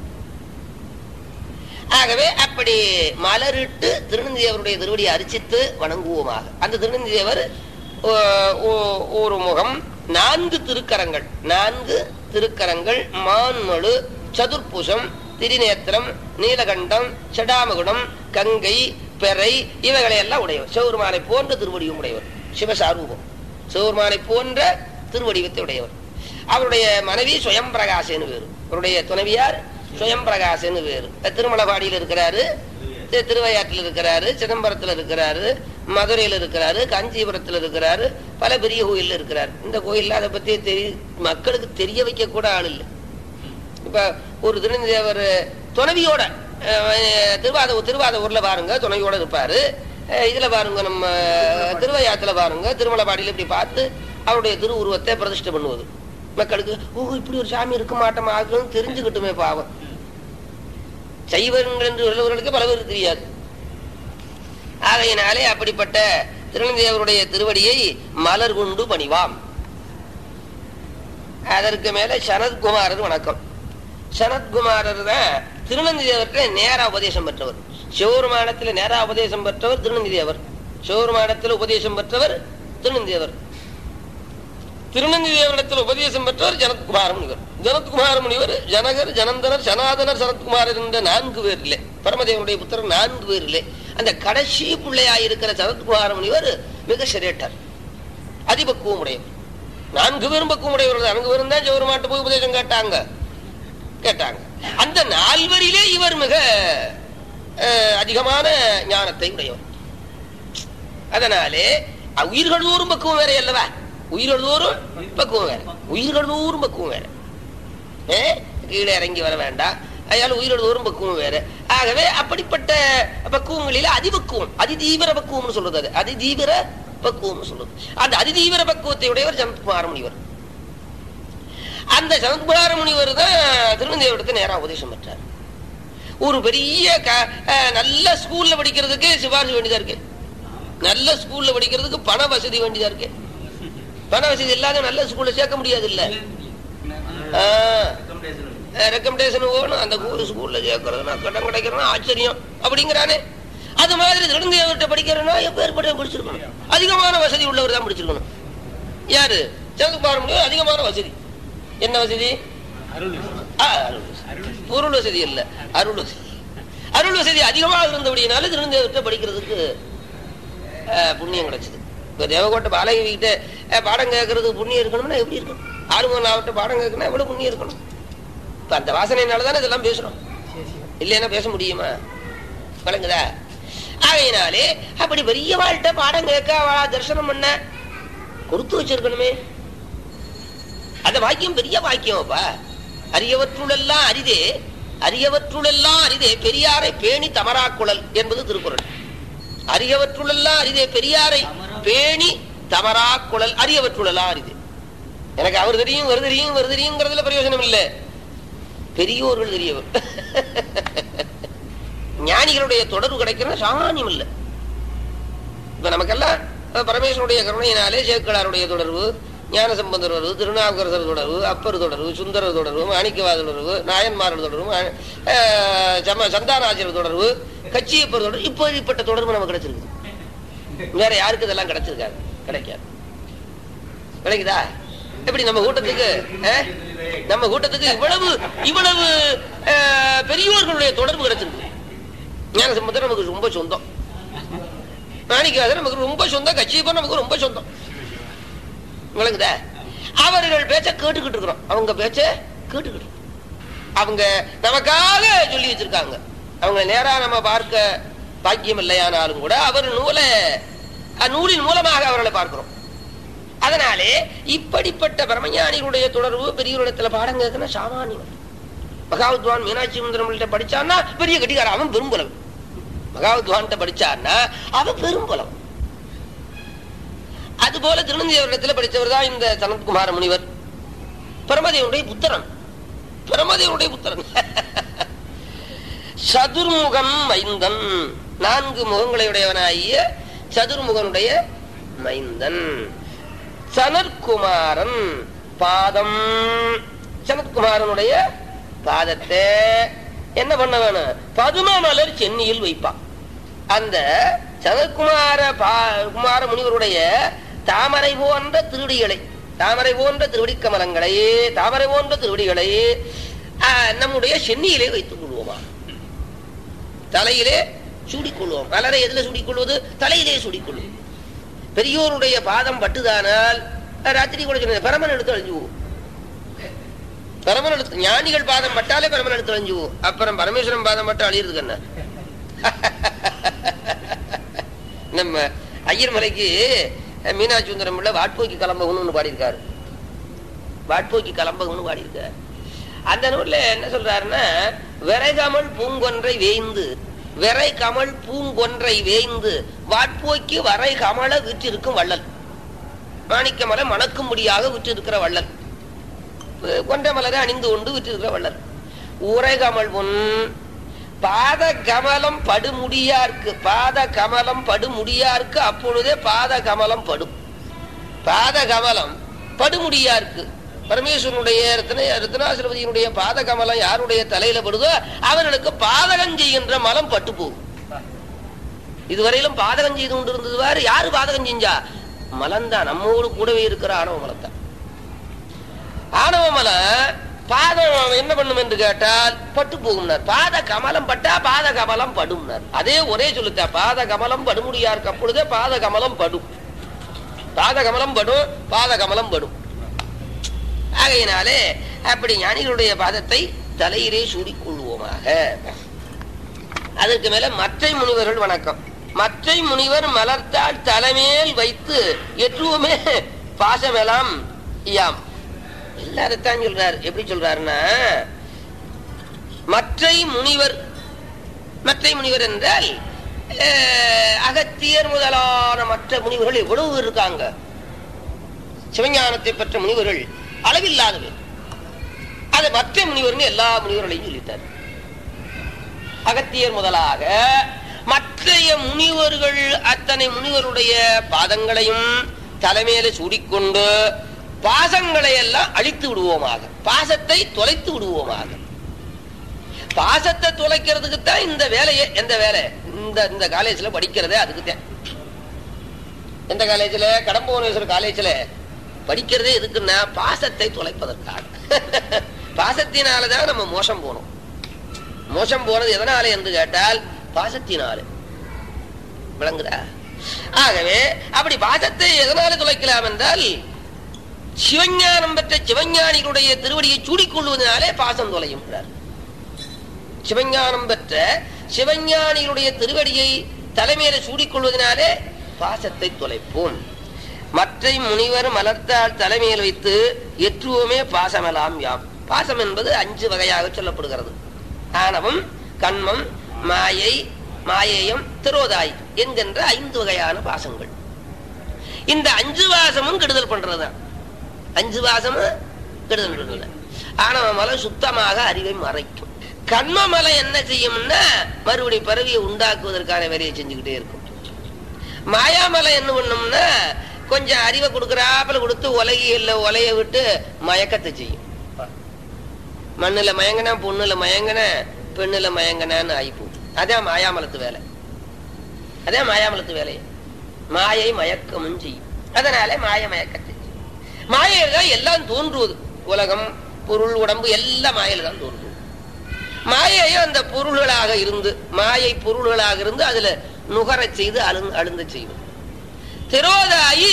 ஆகவே அப்படி மலரிட்டு திருநந்திதேவருடைய திருவடியை அரிசித்து வணங்குவோமாக அந்த திருநந்திதேவர் ஓ- ஓ- ஒரு முகம் நான்கு திருக்கரங்கள் நான்கு திருக்கரங்கள் மான்மழு சதுர்புஷம் திரிநேத்திரம் நீலகண்டம் சடாமகுடம் கங்கை பெறை இவைகளை எல்லாம் உடையவர் சிவபெருமானை போன்ற திருவடியும் உடையவர் சிவசாரூபம் சிவபெருமானை போன்ற திருவடிவத்தை உடையவர் அவருடைய மனைவி சுயம் பிரகாசன்னு வேறு அவருடைய துணைவியார் சுயம் பிரகாசன்னு வேறு திருமலபாடியில் இருக்கிறாரு தி- திருவையாற்றில் இருக்கிறாரு சிதம்பரத்தில் இருக்கிறாரு மதுரையில் இருக்கிறாரு காஞ்சிபுரத்தில் இருக்கிறாரு பல பெரிய கோயில்ல இருக்கிறாரு இந்த கோயில்ல அதை பத்தி தெரி மக்களுக்கு தெரிய வைக்க கூட ஆள் இல்லை இப்ப ஒரு திருநந்தேவர் துணவியோட அஹ், திருவாத திருவாத ஊர்ல பாருங்க துணையோட இருப்பாரு அஹ், இதுல பாருங்க நம்ம திருவையாத்துல பாருங்க திருமலபாடியில இப்படி பார்த்து அவருடைய திருவுருவத்தை பிரதிஷ்டை பண்ணுவது மக்களுக்கு ஓ இப்படி ஒரு சாமி இருக்க மாட்டோமா ஆகுன்னு தெரிஞ்சுக்கிட்டுமே பாவம் சைவர்கள் என்று உள்ளவர்களுக்கு பல பேருக்கு தெரியாது ஆகையினாலே அப்படிப்பட்ட திருநந்தேவருடைய திருவடியை மலர் கொண்டு பணிவாம் அதற்கு மேல சனத்குமாரர் வணக்கம் சனத்குமாரர் தான் திருநந்தி தேவர்கிட்ட நேரா உபதேசம் பெற்றவர் சிவருமானத்துல நேரா உபதேசம் பெற்றவர் திருநந்தி தேவர் சிவருமானத்தில் உபதேசம் பெற்றவர் திருநந்தி தேவர் திருநந்தி தேவரிடத்தில் உபதேசம் பெற்றவர் ஜனத்குமார முனிவர் ஜனத்குமார முனிவர் ஜனகர் ஜனந்தனர் சனாதனர் சனத்குமாரர் என்ற நான்கு பேர் இல்லை பரமதேவனுடைய புத்தர் நான்கு பேர் இல்லை அந்த கடைசி பிள்ளையாயிருக்கிற சனத்குமார முனிவர் மிக சிரேட்டர் அதிபக்குவம் உடையவர் நான்கு பேரும் பக்குவம் உடையவர்கள் நான்கு பேரும் தான் சிவருமாட்டு போய் உபதேசம் கேட்டாங்க கேட்டாங்க அந்த நால்வரிலே இவர் மிக அஹ், அதிகமான ஞானத்தை உடையவர் அதனாலே அஹ் உயிர்கள் தோறும் பக்குவம் வேற அல்லவா உயிர்கள் தோறும் பக்குவம் வேற உயிர்கள் தோறும் பக்குவம் வேற ஏ கீழே இறங்கி வர வேண்டாம் அதனால உயிரோடு தோறும் பக்குவம் வேற ஆகவே அப்படிப்பட்ட பக்குவங்களில அதிபக்குவம் அதிதீவிர பக்குவம்னு சொல்றது அது அதிதீவிர பக்குவம்னு சொல்றது அந்த அதிதீவிர பக்குவத்தை உடையவர் சனத்குமார முனிவர் அந்த சனத்குமார முனிவர் தான் திருவனந்தபுரத்தை நேரா உபதேசம் பெற்றார் ஒரு பெரிய க- அஹ், நல்ல ஸ்கூல்ல படிக்கிறதுக்கு சிபாரிசு வேண்டியதா இருக்கு நல்ல ஸ்கூல்ல படிக்கிறதுக்கு பண வசதி வேண்டியதா இருக்கு பண வசதி இல்லாத நல்ல ஸ்கூல்ல சேர்க்க முடியாது இல்ல ரெக்கமெண்டேஷன் போகணும் அந்த ஸ்கூல்ல சேர்க்கறதுனா கடன் கிடைக்கிறதுனா ஆச்சரியம் அப்படிங்கிறானே அது மாதிரி திருநங்கையவர்கிட்ட படிக்கிறனா எப்பேற்பட்ட படிச்சிருக்கணும் அதிகமான வசதி உள்ளவர் தான் படிச்சிருக்கணும் யாரு சிவகுமார முடியும் அதிகமான வசதி என்ன வசதி ஆ, அருள் வசதி. பொருள் வசதி இல்ல அருள் வசதி அருள் வசதி அதிகமாக இருந்தபடினால திருநங்கையவர்கிட்ட படிக்கிறதுக்கு அஹ், புண்ணியம் கிடைச்சது இப்ப தேவகோட்டை பாலகவி கிட்ட அஹ், பாடம் கேட்கறதுக்கு புண்ணியம் இருக்கணும்னா எப்படி இருக்கணும் ஆறுமுகன் அவர்கிட்ட பாடம் கேட்கணும் எவ்வளவு புண்ணியம் இருக்கணும் இப்ப அந்த வாசனையினால தானே இதெல்லாம் பேசுறோம் இல்லைன்னா பேச முடியுமா வழங்குதா ஆகையினாலே அப்படி பெரிய வாழ்கிட்ட பாடம் கேட்க அவளா தரிசனம் பண்ண கொடுத்து வச்சிருக்கணுமே அந்த வாக்கியம் பெரிய வாக்கியம்ப்பா அரியவற்றுளெல்லாம் அரிதே அரியவற்றுளெல்லாம் அரிதே பெரியாரை பேணி தமராக்குழல் என்பது திருக்குறள் அரியவற்றுளெல்லாம் அரிதே பெரியாரை பேணி தமராக்குழல் அரியவற்றுளெல்லாம் அரிதே எனக்கு அவர் தெரியும் இவர் தெரியும் இவர் தெரியுங்கிறதுல பிரயோஜனம் இல்லை பெரியோர்கள் தெரியவர் ஞானிகளுடைய தொடர்பு கிடைக்கிறதுனா சாமானியம் இல்லை இப்ப நமக்கெல்லாம் அஹ், பரமேஸ்வருடைய கருணையினாலே சேக்கலாருடைய தொடர்பு ஞானசம்பந்தர் தொடர்பு திருநாவுக்கரசர் தொடர்பு அப்பர் தொடர்பு சுந்தரர் தொடர்பு மாணிக்கவாத தொடர்பு நாயன்மார்கள் தொடர்பு அஹ், சம சந்தாராஜர் தொடர்பு கச்சியப்பர் தொடர்பு இப்படிப்பட்ட தொடர்பு நமக்கு கிடைச்சிருக்கு வேற யாருக்கு இதெல்லாம் கிடைச்சிருக்காது கிடைக்காது கிடைக்குதா எப்படி நம்ம கூட்டத்துக்கு அஹ், நம்ம கூட்டத்துக்கு இவ்வளவு இவ்வளவு அஹ், பெரியோர்களுடைய தொடர்பு கிடைச்சிருக்கு ஞானசம்பந்தர் நமக்கு ரொம்ப சொந்தம் மாணிக்கவாசர் நமக்கு ரொம்ப சொந்தம் கட்சியப்பர் நமக்கு ரொம்ப சொந்தம் விளங்குதா அவர்கள் பேச்ச கேட்டுக்கிட்டு இருக்கிறோம் அவங்க பேச்ச கேட்டுக்கிட்டு இருக்கோம். அவங்க நமக்காக சொல்லி வச்சிருக்காங்க அவங்க நேரா நம்ம பார்க்க பாக்கியம் இல்லையானாலும் கூட அவர் நூலை அஹ், நூலின் மூலமாக அவர்களை பார்க்கிறோம் அதனாலே இப்படிப்பட்ட பிரம்மஞானிகளுடைய தொடர்பு பெரியவரிடத்துல பாடம் கேட்கணும் சாமானியம் மகாவித்வான் மீனாட்சி சுந்தரம்கிட்ட படிச்சான்னா பெரிய கட்டிக்காரன் அவன் பெரும்புலவன் மகாவித்வான்கிட்ட படிச்சான்னா அவன் பெரும்புலவன் அதுபோல திருநந்தியவரிடத்துல படித்தவர் தான் இந்த சனத்குமார முனிவர் பிரமதேவனுடைய புத்திரன் பிரமதேவனுடைய புத்திரன் சதுர்முகன் மைந்தன் நான்கு முகங்களையுடையவனாகிய சதுர்முகனுடைய மைந்தன் சனற்குமாரன் பாதம் சனத்குமாரனுடைய பாதத்தை என்ன பண்ண வேணும் பதும மலர் சென்னியில் வைப்பான் அந்த சனத்குமார பா- குமார முனிவருடைய தாமரை போன்ற திருடிகளை தாமரை போன்ற திருவடி கமலங்களை தாமரை போன்ற திருவடிகளை ஆ, நம்முடைய சென்னியிலே வைத்துக் கொள்வோமா தலையிலே சூடிக்கொள்வோம் மலரை எதுல சூடிக்கொள்வது தலையிலே சூடிக்கொள்வோம் பெரியோருடைய பாதம் பட்டுதானால் ராத்திரி கூட சொன்னேன் பரமன் எடுத்து அழிஞ்சு போகும் பரமன் எடுத்து ஞானிகள் பாதம் பட்டாலே பரமன் எடுத்து அழிஞ்சு போகும் அப்புறம் பரமேஸ்வரன் பாதம் பட்டு அழியிறதுக்கு என்ன நம்ம ஐயர் மலைக்கு மீனாட்சி சுந்தரம் உள்ள வாட்போக்கி கலம்பகம்னு பாடியிருக்காரு வாட்போக்கி கலம்பகம்னு பாடியிருக்காரு அந்த நூல்ல என்ன சொல்றாருன்னா விரைகமல் பூங்கொன்றை வேய்ந்து விரை கமல் பூங்கொன்றை வேய்ந்து வாட்போக்கி வரை கமல விற்றிருக்கும் வள்ளல் மாணிக்கமலை மணக்கும்படியாக விற்றிருக்கிற வள்ளல் கொண்ட மலரை அணிந்து கொண்டு விற்றிருக்கிற வள்ளல் உரைகமல் பொன் பாத கமலம் படுமுடியார்க்கு பாத கமலம் படுமுடியார்க்கு அப்பொழுதே பாத கமலம் படும் பாத கமலம் படுமுடியார்க்கு பரமேஸ்வரனுடைய ரத்ன ரத்னாசிரபதியினுடைய பாத கமலம் யாருடைய தலையில படுதோ அவர்களுக்கு பாதகம் செய்கின்ற மலம் பட்டு போகும் இதுவரையிலும் பாதகம் செய்து கொண்டு இருந்தது வேறு யாரு பாதகம் செஞ்சா மலம்தான் நம்மோடு கூடவே இருக்கிற ஆணவ மலத்தான் ஆணவ மலம் பாதம் என்ன பண்ணும் என்று கேட்டால் பட்டு போகும்னார் பாத கமலம் பட்டா பாத கமலம் படும்னார் அதே ஒரே சொல்லுத்தா பாத கமலம் படுமுடியாருக்கு அப்பொழுதே பாத கமலம் படும் பாத கமலம் படும் பாத கமலம் படும் ஆகையினாலே அப்படி ஞானிகளுடைய பாதத்தை தலையிலே சூடிக்கொள்வோமாக அதற்கு மேல மற்ற முனிவர்கள் வணக்கம் மற்றை முனிவர் மலர்த்தாள் தலைமேல் வைத்து எற்றுவுமே பாசமெல்லாம் யாம் எல்லாரைத்தான் சொல்றாரு எப்படி சொல்றாருன்னா மற்றை முனிவர் மற்றை முனிவர் என்றால் அஹ், அகத்தியர் முதலான மற்ற முனிவர்கள் எவ்வளவு இருக்காங்க சிவஞானத்தை பெற்ற முனிவர்கள் அளவில்லாதவர் அது மற்ற முனிவர்னு எல்லா முனிவர்களையும் சொல்லிட்டார் அகத்தியர் முதலாக மற்றைய முனிவர்கள் அத்தனை முனிவருடைய பாதங்களையும் தலைமையில சூடிக்கொண்டு பாசங்களை எல்லாம் அழித்து விடுவோமாக பாசத்தை தொலைத்து விடுவோமாக பாசத்தை தொலைக்கிறதுக்கு தான் இந்த வேலையே எந்த வேலை இந்த இந்த காலேஜ்ல படிக்கிறதே அதுக்கு தான் எந்த காலேஜ்ல கடம்புவனேஸ்வரர் காலேஜ்ல படிக்கிறதே எதுக்குன்னா பாசத்தை தொலைப்பதற்காக பாசத்தினாலதான் நம்ம மோசம் போனோம் மோசம் போனது எதனால என்று கேட்டால் பாசத்தினால விளங்குதா ஆகவே அப்படி பாசத்தை எதனால தொலைக்கலாம் என்றால் சிவஞானம் பெற்ற சிவஞானிகளுடைய திருவடியை சூடிக்கொள்வதனாலே பாசம் தொலையும் என்றார். சிவஞானம் பெற்ற சிவஞானிகளுடைய திருவடியை தலைமையில சூடிக்கொள்வதனாலே பாசத்தை தொலைப்போம் மற்றை முனிவர் மலர்த்தால் தலைமையில் வைத்து எற்றுவோமே பாசமெல்லாம் யாம் பாசம் என்பது அஞ்சு வகையாக சொல்லப்படுகிறது ஆணவம் கண்மம் மாயை மாயேயம் திரோதாய் என்கின்ற ஐந்து வகையான பாசங்கள் இந்த அஞ்சு வாசமும் கெடுதல் பண்றதுதான் அஞ்சு வாசமும் கெடுதல் பண்றது ஆணவ மலை சுத்தமாக அறிவை மறைக்கும் கண்ம மலை என்ன செய்யும்னா மறுபடி பறவையை உண்டாக்குவதற்கான வேலையை செஞ்சுக்கிட்டே இருக்கும் மாயாமலை என்ன பண்ணும்னா கொஞ்சம் அறிவை கொடுக்கறாப்புல கொடுத்து உலகியல்ல உலைய விட்டு மயக்கத்தை செய்யும் மண்ணுல மயங்கினா பொண்ணுல மயங்கின பெண்ணுல மயங்கினான்னு ஆயிப்போம் அதான் மாயாமலத்து வேலை அதான் மாயாமலத்து வேலை மாயை மயக்கமும் செய்யும் அதனால மாய மயக்கத்தை செய்யும். மாயையில தான் எல்லாம் தோன்றுவது உலகம் பொருள் உடம்பு எல்லாம் மாயில தான் தோன்றுவது மாயையும் அந்த பொருள்களாக இருந்து மாயை பொருள்களாக இருந்து அதுல நுகரச் செய்து அழு அழுந்த செய்வது திரோதாயி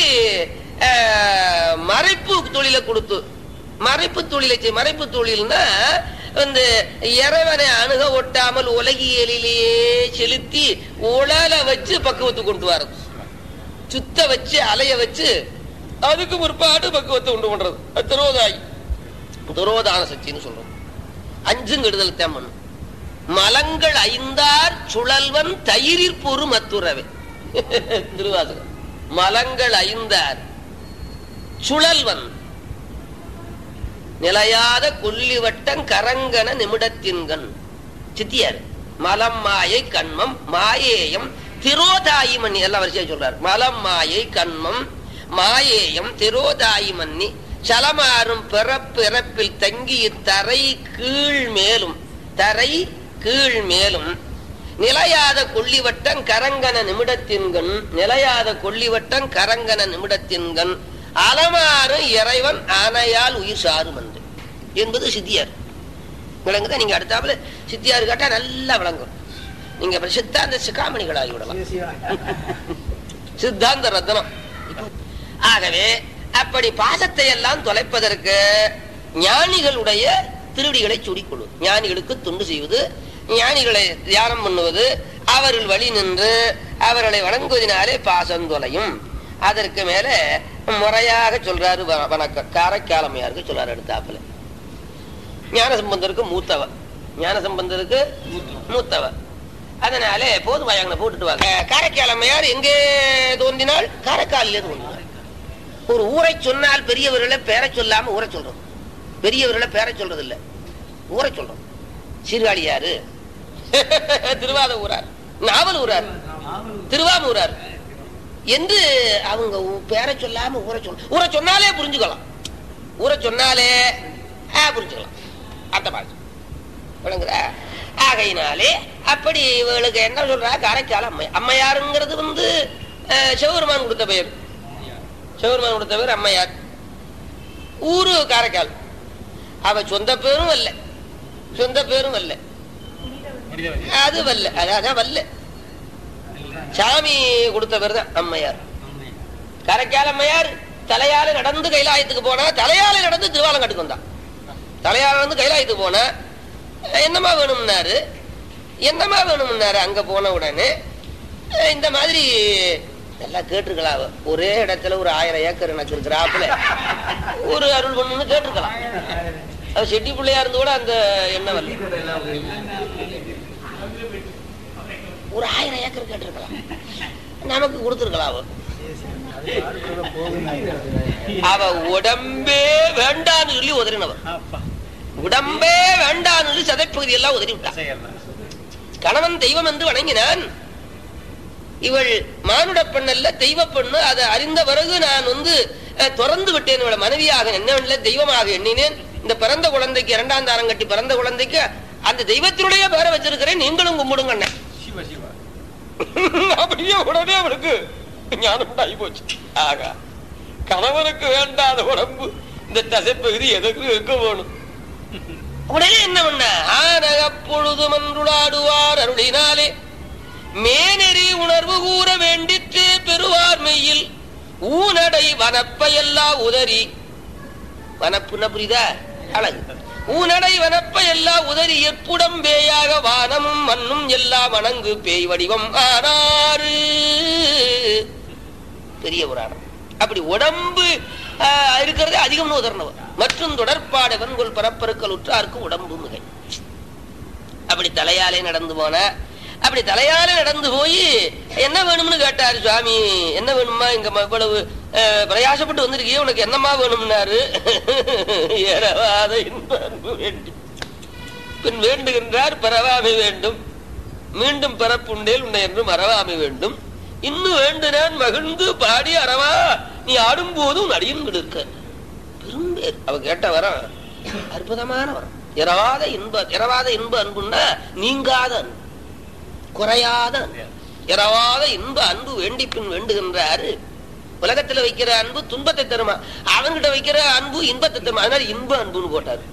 அஹ், மறைப்பு தொழிலை கொடுத்து மறைப்பு தொழிலை செய் மறைப்பு தொழில்னா வந்து இறைவனை அணுக ஒட்டாமல் உலகியலிலேயே செலுத்தி உழல வச்சு பக்குவத்துக்கு கொண்டு வரது சுத்த வச்சு அலைய வச்சு அதுக்கு முற்பாடு பக்குவத்தை உண்டு பண்றது அது திரோதாயி துரோதான சக்தின்னு சொல்றோம் அஞ்சும் கெடுதல் தான் பண்ணும் மலங்கள் ஐந்தார் சுழல்வன் தயிரிற் பொறு மத்துறவே திருவாசகம் மலங்கள் ஐந்தார் சுழல்வன் நிலையாத கொல்லிவட்டம் கரங்கன நிமிடத்தின்கண் சித்தியார் மலம் மாயை கண்மம் மாயேயம் திரோதாயி மன்னி எல்லாம் வரிசையா சொல்றார் மலம் மாயை கண்மம் மாயேயம் திரோதாயி மன்னி சலமாறும் பிறப்பிறப்பில் தங்கிய தரை கீழ் மேலும் தரை கீழ் மேலும் நிலையாத கொள்ளிவட்டம் கரங்கன நிமிடத்தின்கண் நிலையாத கொள்ளிவட்டம் கரங்கன நிமிடத்தின்கண் அலமாறு இறைவன் ஆனையால் உயிர் சாரும் என்று என்பது சித்தியார் விளங்குதா நீங்க அடுத்தாப்புல சித்தியார் கேட்டா நல்லா விளங்கும் நீங்க அப்புறம் சித்தாந்த சிக்காமணிகளாகி விடலாம் சித்தாந்த ரத்னம் ஆகவே அப்படி பாசத்தை எல்லாம் தொலைப்பதற்கு ஞானிகளுடைய திருடிகளை சுடிக்கொள்வது ஞானிகளுக்கு தொண்டு செய்வது ஞானிகளை தியானம் பண்ணுவது அவர்கள் வழி நின்று அவர்களை வணங்குவதனாலே பாசம் தொலையும் அதற்கு மேல முறையாக சொல்றாரு வ- வணக்கம் காரைக்காலமையாருக்கு சொல்றாரு அடுத்தாப்புல ஞானசம்பந்தருக்கு மூத்தவ ஞானசம்பந்தருக்கு மூத்தவ அதனாலே போதும் வாயங்களை போட்டுட்டு வாங்க காரைக்காலமையார் எங்கே தோன்றினாள் காரைக்காலிலே தோன்றினாள் ஒரு ஊரை சொன்னால் பெரியவர்களை பேரை சொல்லாம ஊரை சொல்றோம் பெரியவர்களை பேரை சொல்றது இல்ல ஊரை சொல்றோம் சீர்காழி யாரு திருவாத ஊரார் நாவல் ஊரார் திருவாமூரார் என்று அவங்க ஊ- பேரை சொல்லாம ஊரை சொல்ல ஊரை சொன்னாலே புரிஞ்சுக்கலாம் ஊரை சொன்னாலே ஆ, புரிஞ்சுக்கலாம் அந்த மாதிரி விளங்குதா ஆகையினாலே அப்படி இவளுக்கு என்ன சொல்றா காரைக்கால அம்மை அம்மையாருங்கிறது வந்து அஹ், சிவபெருமான் கொடுத்த பெயர் சிவபெருமான் கொடுத்த பேர் அம்மையார் ஊரு காரைக்கால் அவ சொந்த பேரும் வரல சொந்த பேரும் வரல அது வரல அதான் வரல சாமி கொடுத்த பேர் தான் அம்மையார் காரைக்கால் அம்மையார் தலையால நடந்து கைலாயத்துக்கு போனா தலையால நடந்து திருவாலங்காட்டுக்கு வந்தான் தலையால வந்து கைலாயத்துக்கு போனா என்னமா வேணும்னாரு என்னமா வேணும்னாரு அங்க போன உடனே அஹ் இந்த மாதிரி எல்லாம் கேட்டிருக்கலாம் அவ. ஒரே இடத்துல ஒரு ஆயிரம் ஏக்கர் எனக்கு இருக்கிறாப்புல ஒரு அருள் பண்ணுன்னு கேட்டிருக்கலாம் அது செட்டி பிள்ளையா இருந்து கூட அந்த எண்ணம் வரல ஒரு ஆயிரம் ஏக்கர் கேட்டிருக்கலாம் நமக்கு கொடுத்துருக்கலாம் அவ அவ உடம்பே வேண்டான்னு சொல்லி உதறினவ உடம்பே வேண்டான்னு சொல்லி சதைப்பகுதி எல்லாம் உதறி விட்டா கணவன் தெய்வம் என்று வணங்கினான் இவள் மானுட பெண்ணல்ல தெய்வ பெண்ணு அதை அறிந்த பிறகு நான் வந்து அஹ், துறந்து விட்டேன் இவளை மனைவியாக என்ன தெய்வமாக எண்ணினேன் இந்த பிறந்த குழந்தைக்கு இரண்டாம் தாரம் கட்டி பிறந்த குழந்தைக்கு அந்த தெய்வத்தினுடைய பேரை வச்சிருக்கிறேன் நீங்களும் கும்பிடுங்க அண்ணே அப்படியே உடனே அவனுக்கு ஞானம் உண்டாகி போச்சு ஆகா கணவனுக்கு வேண்டாத உடம்பு இந்த தசைப்பகுதி எதுக்கு இருக்க வேணும் உடனே என்ன பண்ண ஆனகப்பொழுது மன்றுளாடுவார் அருளினாலே மேனெறி உணர்வு கூற வேண்டிற்றே பெறுவார் மெய்யில் ஊனடை வனப்பையெல்லாம் உதறி வனப்புன்னா புரியுதா அழகு ஊனடை வனப்பையெல்லாம் உதறி எப்புடம் பேயாக வானமும் மண்ணும் எல்லாம் வணங்கு பேய் வடிவம் ஆனாரு பெரிய புராணம் அப்படி உடம்பு ஆஹ், இருக்கிறது அதிகம் உதர்ணவர் மற்றும் தொடர்பாடு வெண்கொள் பரப்பருக்கள் உற்றாருக்கு உடம்பு மிகை அப்படி தலையாலே நடந்து போன அப்படி தலையாலே நடந்து போய் என்ன வேணும்னு கேட்டாரு சுவாமி என்ன வேணுமா இங்க ம- இவ்வளவு அஹ், பிரயாசப்பட்டு வந்திருக்கியே உனக்கு என்னமா வேணும்னாரு ஏறவாத இன்ப அன்பு வேண்டும் பின் வேண்டுகின்றார் பரவாமை வேண்டும் மீண்டும் பிறப்புண்டேல் உன்னை என்று மறவாமை வேண்டும் இன்னும் வேண்டுனான் மகிழ்ந்து பாடி அறவா நீ ஆடும் போதும் அடியுங்கள் இருக்க பெரும்பேர் அவ கேட்ட வரம் அற்புதமான வரம் இரவாத இன்ப இரவாத இன்ப அன்புன்னா நீங்காத அன்பு குறையாத அன்பு. இரவாத இன்ப அன்பு வேண்டி பின் வேண்டுகின்றாரு உலகத்துல வைக்கிற அன்பு துன்பத்தை தருமா அவன்கிட்ட வைக்கிற அன்பு இன்பத்தை தருமா அதனால இன்ப அன்புன்னு போட்டாரு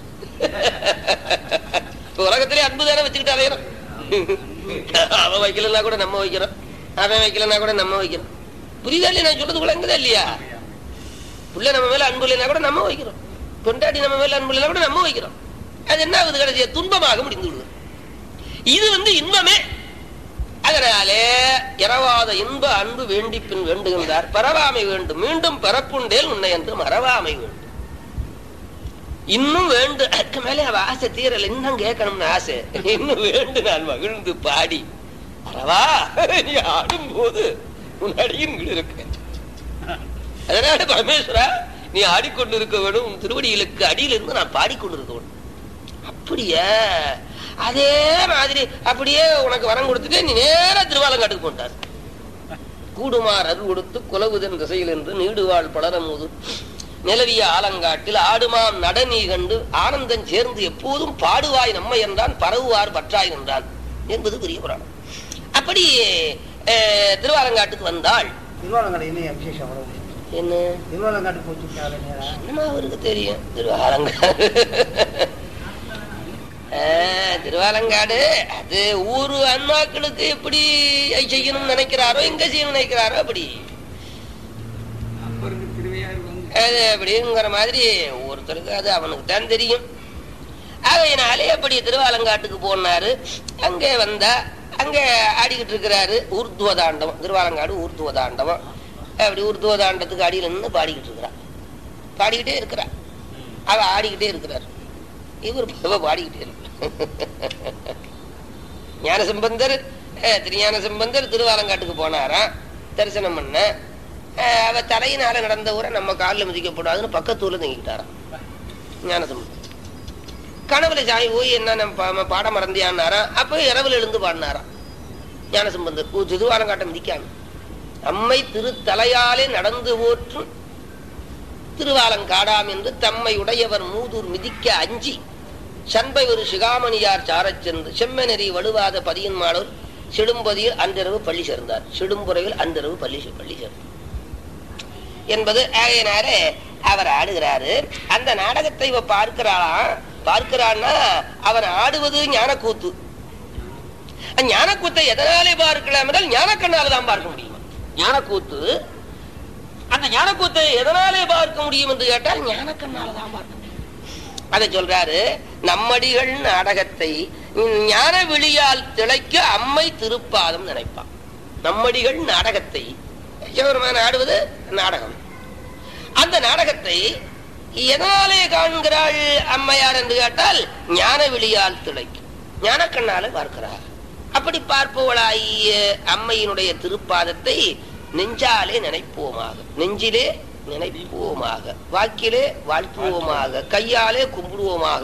இப்ப உலகத்திலே அன்பு தானே வச்சுக்கிட்டு அலையணும் அவன் வைக்கலன்னா கூட நம்ம வைக்கிறோம் அவன் வைக்கலன்னா கூட நம்ம வைக்கிறோம் புரியுதா இல்லையா நான் சொல்றது விளங்குதா இல்லையா புள்ள நம்ம மேல அன்பு இல்லைன்னா கூட நம்ம வைக்கிறோம் பொண்டாட்டி நம்ம மேல அன்பு இல்லைன்னா கூட நம்ம வைக்கிறோம் அது என்ன ஆகுது கடைசியா துன்பமாக முடிந்து விடுது இது வந்து இன்பமே அதனாலே இரவாத இன்ப அன்பு வேண்டி பின் வேண்டுகின்றார் பரவாமை வேண்டும் மீண்டும் பரப்புண்டேல் உன்னை என்று மறவாமை வேண்டும் இன்னும் வேண்டு அதுக்கு மேலே அவ ஆசை தீரல இன்னும் கேட்கணும்னு ஆசை இன்னும் வேண்டு நான் மகிழ்ந்து பாடி அறவா நீ ஆடும் போது உன் அடியின் இருக்க அதனால பரமேஸ்வரா நீ ஆடிக்கொண்டிருக்க வேணும் உன் திருவடிகளுக்கு அடியிலிருந்து நான் பாடிக்கொண்டிருக்க வேணும் அப்படியே அதே மாதிரி அப்படியே உனக்கு வரம் கொடுத்துட்டு நீ நேரா திருவாலங்காட்டுக்கு போட்டார் கூடுமார் அருள் கொடுத்து குலவுதன் திசையில் என்று நீடுவாள் பலரமுது நிலவிய ஆலங்காட்டில் ஆடுமாம் நடனீ கண்டு ஆனந்தம் சேர்ந்து எப்போதும் பாடுவாய் நம்மை என்றான் பரவுவார் பற்றாய் என்றான் என்பது பெரிய புராணம் அப்படி அஹ், திருவாலங்காட்டுக்கு வந்தாள் திருவாலங்காடு என்ன விசேஷம் அவ்வளவு என்ன திருவாலங்காட்டு போச்சு நேரா என்னமா அவருக்கு தெரியும் திருவாலங்காடு ஆஹ், திருவாலங்காடு அது ஊரு அன்மாக்களுக்கு எப்படி செய்யணும்னு நினைக்கிறாரோ எங்க செய்யணும்னு நினைக்கிறாரோ அப்படி அது அப்படிங்கிற மாதிரி ஒருத்தருக்கு அது அவனுக்கு தான் தெரியும் ஆகையினாலே அப்படி திருவாலங்காட்டுக்கு போனாரு அங்கே வந்தா அங்கே ஆடிக்கிட்டு இருக்கிறாரு ஊர்துவ தாண்டவம் திருவாலங்காடு ஊர்துவ தாண்டவம் அப்படி ஊர்துவ தாண்டத்துக்கு அடியில நின்று பாடிக்கிட்டு இருக்கிறா பாடிக்கிட்டே இருக்கிறா அவ ஆடிக்கிட்டே இருக்கிறார் இவர் இவ பாடிக்கிட்டே இருக்கிறார் ஞான சம்பந்தர் அஹ், திருஞான சம்பந்தர் திருவாலங்காட்டுக்கு போனாராம் தரிசனம் பண்ண அஹ், அவ தலையினால நடந்த ஊரை நம்ம காலில் மிதிக்கப்படாதுன்னு பக்கத்தூர்ல தங்கிக்கிட்டாராம் ஞான சம்பந்தர் கனவுல சாமி போய் என்ன நம்ம பா- பாடம் மறந்தியான்னாராம் அப்ப இரவுல எழுந்து பாடினாராம் ஞான சம்பந்தர் ஓ, திருவாலங்காட்டை மிதிக்காம அம்மை திரு தலையாலே நடந்து போற்றும் திருவாலங்காடாம் என்று தம்மை உடையவர் மூதூர் மிதிக்க அஞ்சி சண்பை ஒரு சிகாமணியார் சாரச் சென்று செம்மநெறி வலுவாத பதியின் மாடோர் சிடும்பதியில் அன்றிரவு பள்ளி சேர்ந்தார் சிடும்புறையில் அன்றிரவு பள்ளி செ- பள்ளி சேர்ந்தார் என்பது ஆகையினாலே அவர் ஆடுகிறாரு அந்த நாடகத்தை இவ பார்க்கிறாளாம் பார்க்கிறான்னா அவன் ஆடுவது ஞானக்கூத்து அந்த ஞானக்கூத்தை எதனாலே பார்க்கலாம் என்றால் ஞானக்கண்ணால தான் பார்க்க முடியும் ஞானக்கூத்து அந்த ஞானக்கூத்தை எதனாலே பார்க்க முடியும் என்று கேட்டால் ஞானக்கண்ணால தான் பார்க்க முடியும் அதை சொல்றாரு நம்மடிகள் நாடகத்தை ஞான விழியால் திளைக்க அம்மை திருப்பாதம் நினைப்பான் நம்மடிகள் நாடகத்தை சிவபெருமான் ஆடுவது நாடகம் அந்த நாடகத்தை எதனாலே காண்கிறாள் அம்மையார் என்று கேட்டால் ஞான விழியால் திளைக்கும் ஞான கண்ணால பார்க்கிறார் அப்படி பார்ப்பவளாகிய அம்மையினுடைய திருப்பாதத்தை நெஞ்சாலே நினைப்போமாக நெஞ்சிலே நினைப்போமாக வாக்கிலே வாழ்த்துவோமாக கையாலே கும்பிடுவோமாக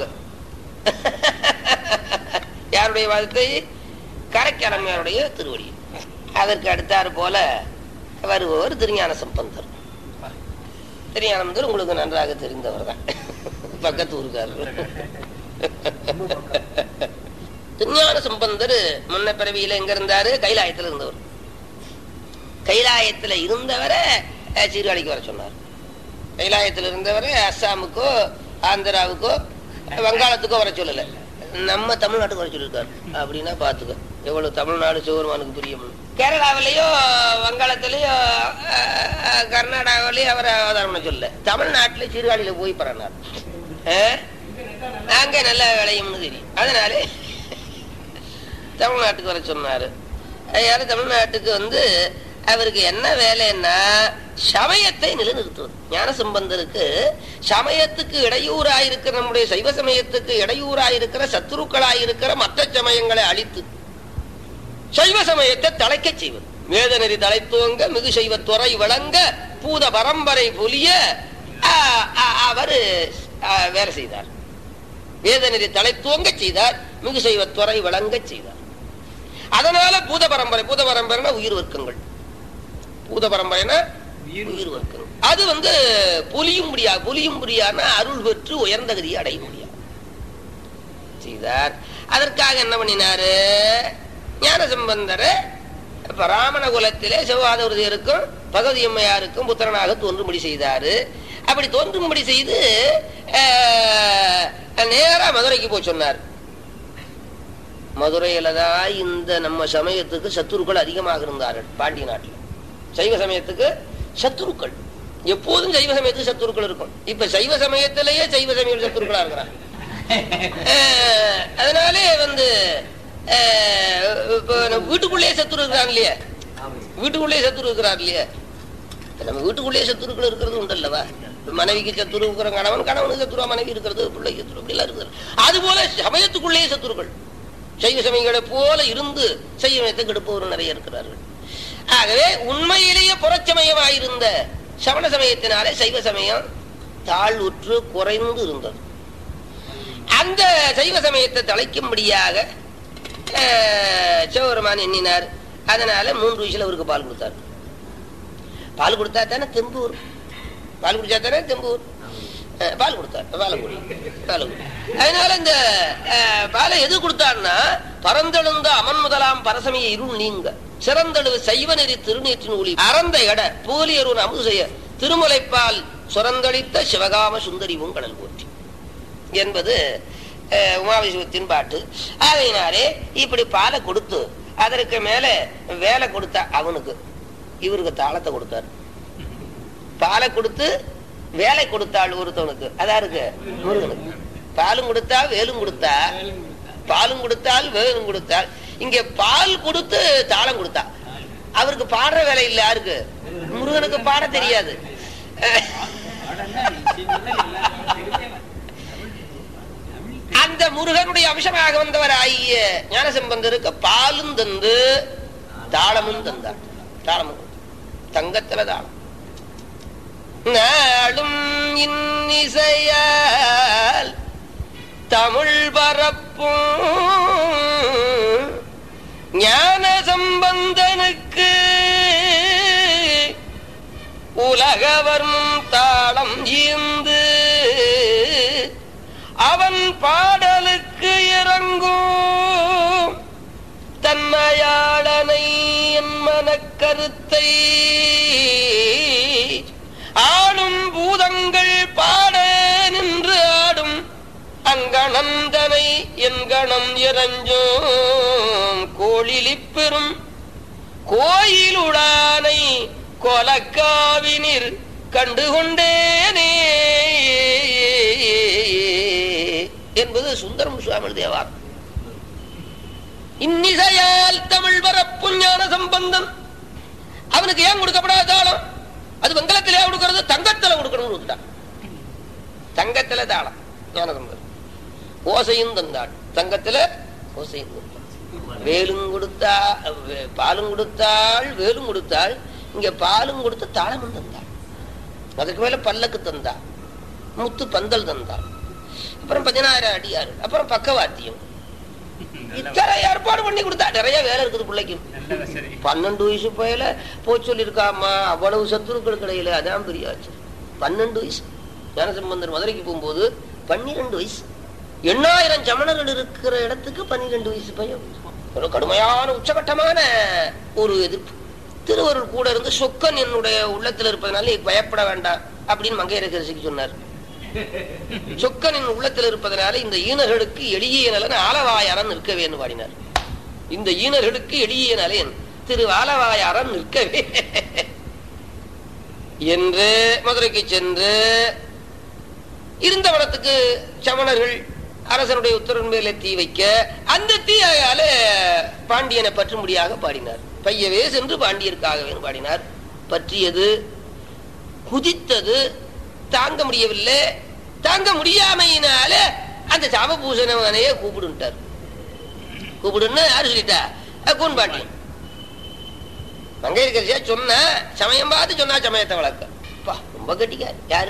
யாருடைய வாதத்தை கரைக்கடமையாருடைய திருவடி அதற்கு அடுத்தாறு போல வருபவர் திருஞான சம்பந்தர் திருஞானந்தர் உங்களுக்கு நன்றாக தெரிந்தவர் தான் பக்கத்து ஊருக்காரர் திருஞான சம்பந்தர் முன்ன பிறவியில எங்க இருந்தாரு கைலாயத்துல இருந்தவர் கைலாயத்துல இருந்தவரை அஹ், சீர்காழிக்கு வர சொன்னார் கைலாயத்துல இருந்தவரை அஸ்ஸாமுக்கோ ஆந்திராவுக்கோ வங்காளத்துக்கோ வர சொல்லல நம்ம தமிழ்நாட்டுக்கு வர சொல்லியிருக்காரு அப்படின்னா பாத்துக்க எவ்வளவு தமிழ்நாடு சிவபெருமானுக்கு புரியும் கேரளாவிலேயோ வங்காளத்திலேயோ அஹ், அஹ், கர்நாடகாவிலேயோ அவரை அவதாரம் பண்ண சொல்லல தமிழ்நாட்டிலே சீர்காழியில போய் பறனார் அங்க நல்ல விளையும்னு தெரியும் அதனாலே தமிழ்நாட்டுக்கு வர சொன்னாரு யாரு தமிழ்நாட்டுக்கு வந்து அவருக்கு என்ன வேலைன்னா சமயத்தை நிலைநிறுத்துவது ஞான சம்பந்தருக்கு சமயத்துக்கு இடையூறாயிருக்கிற நம்முடைய சைவ சமயத்துக்கு இடையூறாயிருக்கிற சத்துருக்களாயிருக்கிற மற்ற சமயங்களை அழித்து சைவ சமயத்தை தலைக்க செய்வது வேதநெறி தலைத்துவங்க மிகு சைவ துறை விளங்க பூத பரம்பரை புலிய அவர் வேலை செய்தார் வேதநெறி தலைத்துவங்க செய்தார் மிகு சைவ துறை விளங்க செய்தார் அதனால பூத பரம்பரை பூத பரம்பரைனா உயிர் வர்க்கங்கள் பூத பரம்பரைனா உயிர் வர்க்கங்கள் அது வந்து புலியும் முடியா புலியும் முடியாம அருள் பெற்று உயர்ந்த கதியை அடைய முடியாது செய்தார் அதற்காக என்ன பண்ணினாரு ஞான சம்பந்தர் பிராமண குலத்திலே சிவபாதவருக்கும் பகவதி அம்மையாருக்கும் புத்திரனாக தோன்றும்படி செய்தாரு அப்படி தோன்றும்படி செய்து அஹ், நேரா மதுரைக்கு போய் சொன்னார் மதுரையில தான் இந்த நம்ம சமயத்துக்கு சத்துருக்கள் அதிகமாக இருந்தார்கள் பாண்டிய நாட்டில் சைவ சமயத்துக்கு சத்துருக்கள் எப்போதும் சைவ சமயத்துக்கு சத்துருக்கள் இருக்கும் இப்ப சைவ சமயத்திலேயே சைவ சமய சத்துருக்களா இருக்கிறாங்க அஹ், அதனாலே வந்து அஹ், இப்ப நம்ம வீட்டுக்குள்ளேயே சத்துரு இருக்கிறாங்க இல்லையா வீட்டுக்குள்ளேயே சத்துரு இருக்கிறார் இல்லையா நம்ம வீட்டுக்குள்ளேயே சத்துருக்கள் இருக்கிறது உண்டல்லவா மனைவிக்கு சத்துரு இருக்கிற கணவன் கணவனுக்கு சத்துருவா மனைவி இருக்கிறது பிள்ளை சத்துரு அப்படிலாம் இருக்கிறது அது போல சமயத்துக்குள்ளேயே சத்துருக்கள் சைவ சமயங்களை போல இருந்து சைவத்தை கெடுப்பவர் நிறைய இருக்கிறார்கள் ஆகவே உண்மையிலேயே புறச்சமயமாயிருந்த சமண சமயத்தினாலே சைவ சமயம் தாழ்வுற்று குறைந்து இருந்தது அந்த சைவ சமயத்தை தலைக்கும்படியாக அஹ், சிவபெருமான் எண்ணினார் அதனால மூன்று வயசுல அவருக்கு பால் கொடுத்தார் பால் கொடுத்தா தானே தெம்பு வரும் பால் குடிச்சா தானே தெம்பு வரும் அஹ், பால் கொடுத்தார் பாலை குடி பாலை குடி அதனால இந்த அஹ், பாலை எது கொடுத்தார்னா பரந்தெழுந்த அமன் முதலாம் பரசமய இருள் நீங்க சிறந்தெழுவு சைவ நெறி திருநீற்றின் ஒளி அறந்த எட போலியருன் அமுது செய்ய திருமுலைப்பால் சுரந்தளித்த சிவகாம சுந்தரி கடல் போற்றி என்பது அஹ், உமாவிசுவத்தின் பாட்டு ஆகையினாலே இப்படி பாலை கொடுத்து அதற்கு மேல வேலை கொடுத்தா அவனுக்கு இவருக்கு தாளத்தை கொடுத்தார் பாலை கொடுத்து வேலை கொடுத்தாள் ஒருத்தவனுக்கு அதா இருக்கு முருகனுக்கு பாலும் கொடுத்தா வேலும் கொடுத்தா பாலும் கொடுத்தால் வேலும் கொடுத்தால் இங்க பால் கொடுத்து தாளம் கொடுத்தா அவருக்கு பாடுற வேலை இல்ல யாருக்கு முருகனுக்கு பாட தெரியாது அந்த முருகனுடைய அம்சமாக வந்தவர் ஆகிய ஞானசம்பந்தருக்கு பாலும் தந்து தாளமும் தந்தார் தாளமும் தங்கத்துல தாளம் நாளும் இன்னிசையால் தமிழ் பரப்பும் ஞான சம்பந்தனுக்கு உலகவர்மும் தாளம் ஈந்து அவன் பாடலுக்கு இறங்கும் தன்மையாளனை என் மனக்கருத்தை ஆளும் பூதங்கள் பாட நின்று ஆடும் அங்கணந்தனை என் கணம் இறஞ்சும் கோழிலிப்பெரும் கோயிலுடானை கொலக்காவினிர் கண்டுகொண்டேனே என்பது சுந்தரம் சுவாமி தேவார் இன்னிசையால் தமிழ் வரப்பும் ஞான சம்பந்தம் அவனுக்கு ஏன் கொடுக்கப்படாத தாளம் அது வெங்கலத்திலே கொடுக்கறது தங்கத்துல கொடுக்கணும்னு கொடுத்துட்டான் தங்கத்துல தாளம் ஞானசம்பந்தர் ஓசையும் தந்தாள் தங்கத்துல ஓசையும் தந்தாள் வேலும் கொடுத்தா வே- பாலும் கொடுத்தாள் வேலும் கொடுத்தாள் இங்க பாலும் கொடுத்து தாளமும் தந்தாள் அதுக்கு மேல பல்லக்கு தந்தா முத்து பந்தல் தந்தாள் அப்புறம் பதினாயிரம் அடியாறு அப்புறம் பக்கவாத்தியம் இத்தனை ஏற்பாடு பண்ணி கொடுத்தா நிறைய வேலை இருக்குது பிள்ளைக்கு பன்னெண்டு வயசு பையில போய் சொல்லியிருக்காமா அவ்வளவு சத்துருக்கள் கிடையில அதான் பெரிய ஆச்சு பன்னெண்டு வயசு ஞானசம்பந்தர் மதுரைக்கு போகும்போது பன்னிரெண்டு வயசு எண்ணாயிரம் சமணர்கள் இருக்கிற இடத்துக்கு பன்னிரெண்டு வயசு பையன் ஒரு கடுமையான உச்சகட்டமான ஒரு எதிர்ப்பு திருவருள் கூட இருந்து சொக்கன் என்னுடைய உள்ளத்துல இருப்பதனால நீ பயப்பட வேண்டாம் அப்படின்னு மங்கையரசரிசிக்கு சொன்னார் சொக்கனின் உள்ளத்தில் இருப்பதனால இந்த ஈனர்களுக்கு எளிய நலன் ஆலவாயாரன் நிற்கவேன்னு பாடினார் இந்த ஈனர்களுக்கு எளிய நலன் திரு ஆலவாயாரன் நிற்கவே என்று மதுரைக்கு சென்று இருந்த வனத்துக்கு சமணர்கள் அரசனுடைய உத்தரவின் மேலே தீ வைக்க அந்த தீயால பாண்டியனை பற்றும்படியாக பாடினார் பையவே சென்று பாண்டியருக்காகவே பாடினார் பற்றியது குதித்தது தாங்க முடியவில்லை தாங்க முடியாமையினால அந்த சாபபூஷணவனையே கூப்பிடுட்டார் கூப்பிடுன்னு யாரு சொல்லிட்டா அஹ் கூன் பாண்டியன் மங்கையர்கரிசியா சொன்ன சமயம் பார்த்து சொன்னா சமயத்தை வளர்க்க அப்பா, ரொம்ப கட்டிக்கார் யாரு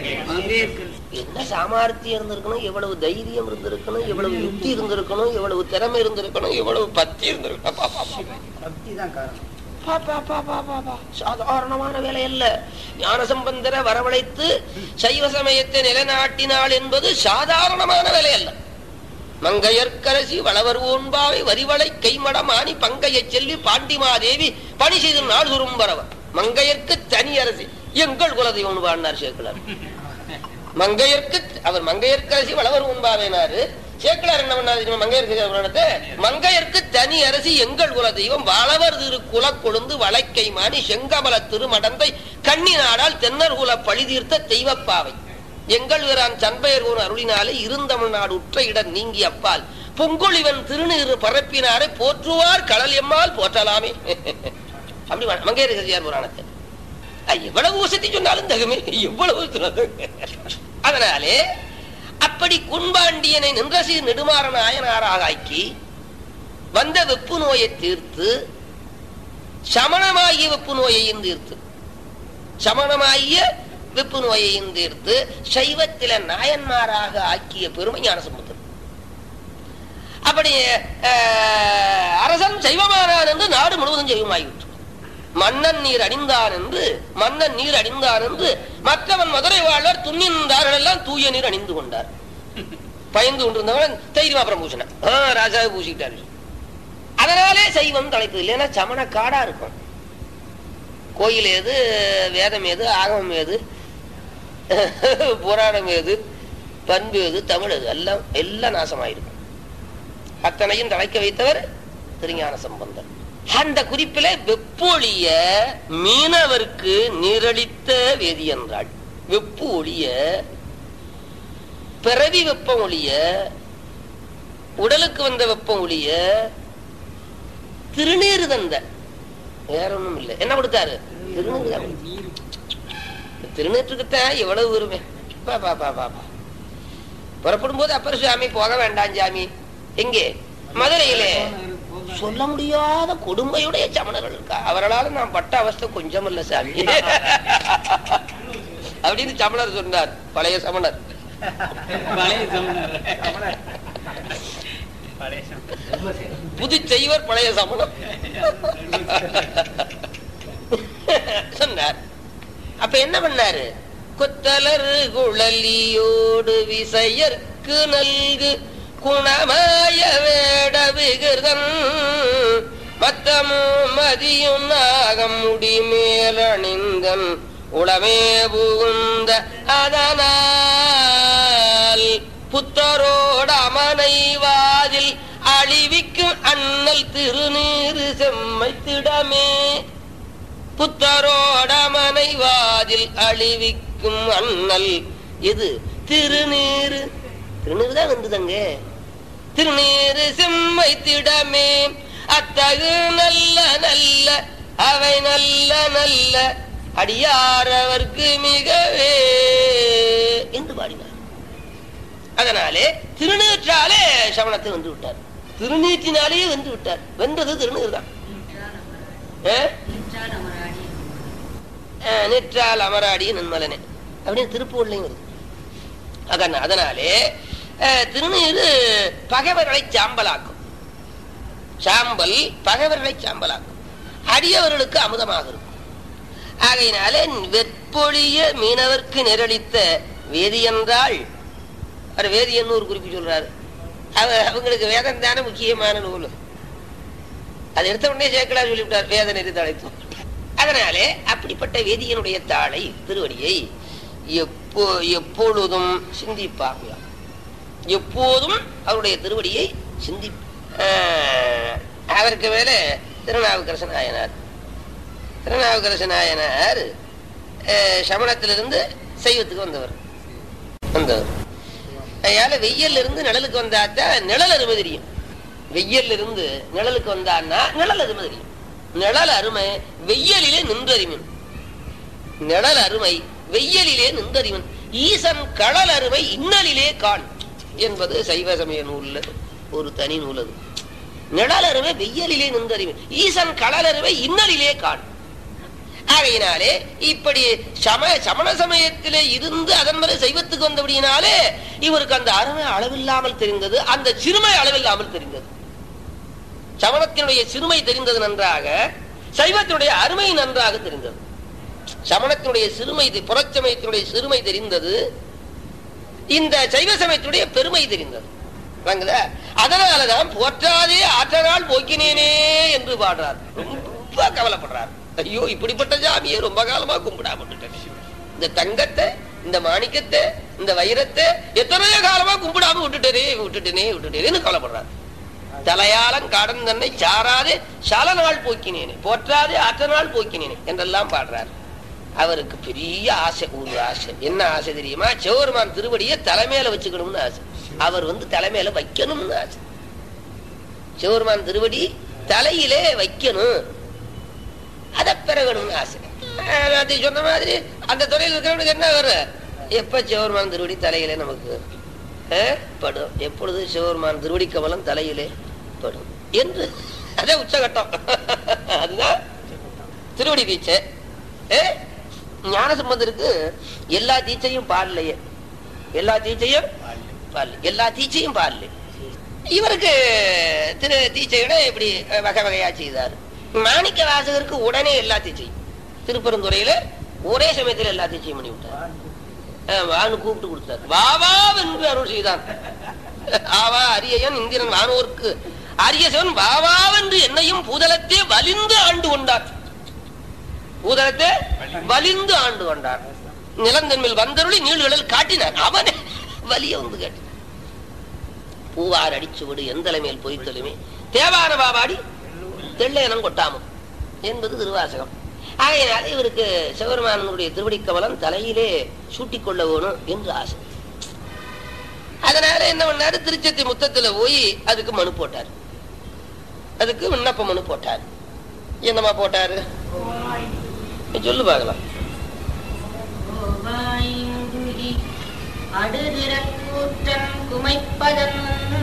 என்ன சாமர்த்தியம் இருந்திருக்கணும் எவ்வளவு தைரியம் இருந்திருக்கணும் எவ்வளவு யுக்தி இருந்திருக்கணும் எவ்வளவு திறமை இருந்திருக்கணும் எவ்வளவு பக்தி இருந்திருக்கணும் அப்பா, அப்பா, அப்பா. பக்தி தான் காரணம் பா, பா, பா, பா, பா, பா. சாதாரணமான வேலை அல்ல ஞானசம்பந்தரை வரவழைத்து சைவ சமயத்தை நிலைநாட்டினாள் என்பது சாதாரணமான வேலை அல்ல மங்கையர்க்கரசி வளவர் ஓன்பாவை வரிவளை கைமடமானி பங்கைய செல்வி பாண்டிமாதேவி பணி செய்து நாள் துரும்பரவர் மங்கையர்க்கு தனி அரசி எங்கள் குலதெய்வம் வாழ்னார் சேக்கிலார் மங்கையர்க்கு அவர் மங்கையர்க்கரசி வளவர் உண்பாவேனாரு சேக்கிலார் என்ன பண்ணாரு தெரியுமா? மங்கையர்க்கரசி புராணத்தை மங்கையர்க்கு தனி அரசி எங்கள் குல தெய்வம் வளவர் திரு குல கொழுந்து வளைக்கை மாணி செங்கமல திருமடந்தை கண்ணி நாடால் தென்னர் குல பழிதீர்த்த தெய்வப்பாவை எங்கள் வீரான் சண்பையர் ஒரு அருளினாலே இருந்தமிழ்நாடு உற்ற இடம் நீங்கி அப்பால் பொங்கொழிவன் திருநீறு பரப்பினாரை போற்றுவார் கடல் எம்மால் போற்றலாமே அப்படி வ- மங்கையர்க்கரசியார் புராணத்தை அது எவ்வளவு வசதி சொன்னாலும் தகுமே எவ்வளவு சொன்னாலும் அதனாலே அப்படி குன்பாண்டியனை நின்றசி நெடுமாற நாயனாராக ஆக்கி வந்த வெப்பு நோயை தீர்த்து சமணமாகிய வெப்பு நோயையும் தீர்த்து சமணமாகிய வெப்பு நோயையும் தீர்த்து சைவத்தில நாயன்மாராக ஆக்கிய பெருமை ஞான சம்பந்தர் அப்படி அஹ், அரசன் சைவமானான் என்று நாடு முழுவதும் சைவமாகிவிட்டு மன்னன் நீர் அணிந்தான் என்று மன்னன் நீர் அணிந்தான் என்று மற்றவன் மதுரை வாழ்வர் துணிந்தார்கள் எல்லாம் தூய நீர் அணிந்து கொண்டார் பயந்து கொண்டிருந்தவன் தைரியமா அப்புறம் பூசினான் ஆ, ராஜாவை பூசிக்கிட்டாரு அதனாலே சைவம் தலைப்பு இல்லைன்னா சமண காடா இருக்கும் கோயில் ஏது வேதம் ஏது ஆகமம் ஏது புராணம் ஏது பண்பு ஏது தமிழ் ஏது எல்லாம் எல்லாம் நாசமாயிருக்கும் அத்தனையும் தலைக்க வைத்தவர் திருஞான சம்பந்தர் அந்த குறிப்பில வெப்பொழிய மீனவருக்கு நீரளித்த வேதி என்றாள் வெப்பு ஒளிய பிறவி வெப்பம் ஒளிய உடலுக்கு வந்த வெப்பம் ஒளிய திருநீறு தந்த வேற ஒண்ணும் இல்லை என்ன கொடுத்தாரு திருநீறு தான் கொடுத்தாரு. திருநீற்றுக்குத்தான் எவ்வளவு உரிமை பா பா பா பா பா புறப்படும் போது அப்பர் சுவாமி போக வேண்டாம் சாமி எங்கே மதுரையிலே சொல்ல முடியாத கொடுமையுடைய சமணர்கள் இருக்கா அவர்களால நான் பட்ட அவஸ்தை கொஞ்சம் இல்ல சாமி அப்படின்னு சமணர் சொன்னார் பழைய சமணர் பழைய சமணர் பழைய புது செய்வர் பழைய சமணர் சொன்னார் அப்ப என்ன பண்ணாரு கொத்தலர் குழலியோடு விசையர்க்கு நல்கு குணமாய வேட விகிருதன் மத்தமும் மதியும் நாகம் முடிமேலணிந்தன் உளமே புகுந்த அதனால் புத்தரோட அமனை வாதில் அழிவிக்கும் அண்ணல் திருநீறு செம்மைத்திடமே புத்தரோடமனை வாதில் அழிவிக்கும் அண்ணல் இது திருநீரு திருநீரு தான் வந்ததுங்க திருநீரு செம்மை திடமே அத்தகு நல்ல நல்ல அவை நல்ல நல்ல அடியாரவர்க்கு மிகவே என்று பாடினார் அதனாலே திருநீற்றாலே சமணத்தை வென்று விட்டார் திருநீற்றினாலேயே வென்று விட்டார் வென்றது திருநீர் தான் நிற்றால் அமராடிய நன்மலனே அப்படின்னு திருப்பூர்லையும் வருது அதான் அதனாலே அஹ், திருநீர் பகைவர்களை சாம்பலாக்கும் சாம்பல் பகைவர்களை சாம்பலாக்கும் அடியவர்களுக்கு அமுதமாக இருக்கும் ஆகையினாலே வெற்பொழிய மீனவர்க்கு நிரளித்த வேதி என்றால் அவர் வேதியன்னு ஒரு குறிப்பு சொல்றாரு அவ- அவங்களுக்கு வேதம் தானே முக்கியமான நூல் அதை எடுத்த உடனே சேர்க்கலா சொல்லிவிட்டார் வேத நெறி தலைத்து அதனாலே அப்படிப்பட்ட வேதியனுடைய தாளை திருவடியை எப்போ எப்பொழுதும் சிந்திப்பார்களாம் எப்போதும் அவருடைய திருவடியை சிந்தி ஆஹ், அதற்கு மேல திருநாவுக்கரச நாயனார் திருநாவுக்கரச நாயனார் ஆஹ், சமணத்திலிருந்து சைவத்துக்கு வந்தவர் வந்தவர் அதனால வெயில்ல இருந்து நிழலுக்கு வந்தாத்தான் நிழல் அருமை தெரியும் வெயில்ல இருந்து நிழலுக்கு வந்தான்னா நிழல் அருமை தெரியும் நிழல் அருமை வெயிலிலே நின்றறிவன் நிழல் அருமை வெயிலிலே நின்றறிவன் ஈசன் கடல் அருமை இன்னலிலே காண் என்பது சைவ சமய நூல்ல ஒரு தனி நூல் அது நிழல் அருமை வெயிலிலே நின்றறிவன் ஈசன் கடல் அருமை இன்னலிலே காண் ஆகையினாலே இப்படி சம சமண சமயத்திலே இருந்து அதன் மேலே சைவத்துக்கு வந்தபடியினாலே இவருக்கு அந்த அருமை அளவில்லாமல் தெரிந்தது அந்த சிறுமை அளவில்லாமல் தெரிந்தது சமணத்தினுடைய சிறுமை தெரிந்தது நன்றாக சைவத்தினுடைய அருமை நன்றாக தெரிந்தது சமணத்தினுடைய சிறுமை தெ- புறச்சமயத்தினுடைய சிறுமை தெரிந்தது இந்த சைவ சமயத்தினுடைய பெருமை தெரிந்தது விளங்குதா? அதனாலதான் போற்றாதே ஆற்றனால் போக்கினேனே என்று பாடுறார் ரொம்ப கவலைப்படுறார் ஐயோ இப்படிப்பட்ட சாமியை ரொம்ப காலமா கும்பிடாம விட்டுட்டேன் இந்த தங்கத்தை இந்த மாணிக்கத்தை இந்த வைரத்தை எத்தனையோ காலமா கும்பிடாம விட்டுட்டேனே விட்டுட்டேனே விட்டுட்டேனேன்னு கவலைப்படுறார் தலையாளம் காடன் தன்னை சாராதே சல நாள் போக்கினேனே போற்றாதே ஆற்ற நாள் போக்கினேனே என்றெல்லாம் பாடுறார் அவருக்கு பெரிய ஆசை ஒரு ஆசை என்ன ஆசை தெரியுமா சிவபெருமான் திருவடியை தலைமையில வச்சுக்கணும்னு ஆசை அவர் வந்து தலைமையில வைக்கணும்னு ஆசை சிவபெருமான் திருவடி தலையிலே வைக்கணும் அதை பெறணும்னு ஆசை அஹ் அது சொன்ன மாதிரி அந்த துறையில் இருக்கிறவனுக்கு என்ன வரும் எப்ப சிவபெருமான் திருவடி தலையிலே நமக்கு அஹ், படும் எப்பொழுது சிவபெருமான் திருவடி கமலம் தலையிலே படும் என்று அதே உச்சகட்டம் அதுதான் திருவடி தீட்சை அஹ், ஞான சம்பந்தருக்கு எல்லா தீட்சையும் பாடலையே எல்லா தீட்சையும் பாடல எல்லா தீட்சையும் பாடல இவருக்கு திரு தீட்சைகளை இப்படி அஹ், வகை வகையா செய்தார் மாணிக்க வாசகருக்கு உடனே எல்லா தீட்சையும் திருப்பரந்துறையில ஒரே சமயத்துல எல்லா தீட்சையும் பண்ணி விட்டார் அஹ், வான்னு கூப்பிட்டு கொடுத்தார் வாவா என்று அருள் செய்தான் ஆவா அரியன் இந்திரன் வானோர்க்கு அரியசவன் வாவாவென்று என்னையும் பூதலத்தே வலிந்து ஆண்டு கொண்டார் பூதலத்தை வலிந்து ஆண்டு கொண்டார் நிலந்தன்மேல் வந்தருளி நீள்களில் காட்டினார் அவனே வலிய வந்து கேட்டான் பூவார் அடிச்சு விடு எந்தலை மேல் பொய்த்தலுமே தேவான பாபாடி தெள்ளையனம் கொட்டாமம் என்பது திருவாசகம் ஆகையினால இவருக்கு சிவபெருமானனுடைய திருவடி கமலம் தலையிலே சூட்டிக் கொள்ள வேணும் என்று ஆசை அதனால என்ன பண்ணாரு திருச்சத்தி முத்தத்துல போய் அதுக்கு மனு போட்டார் அதுக்கு விண்ணப்ப மனு போட்டார் என்னமா போட்டாரு நீ சொல்லு பார்க்கலாம் கோவாயுங்குடி அடுதிறக்கூற்றன் குமைப்பதன்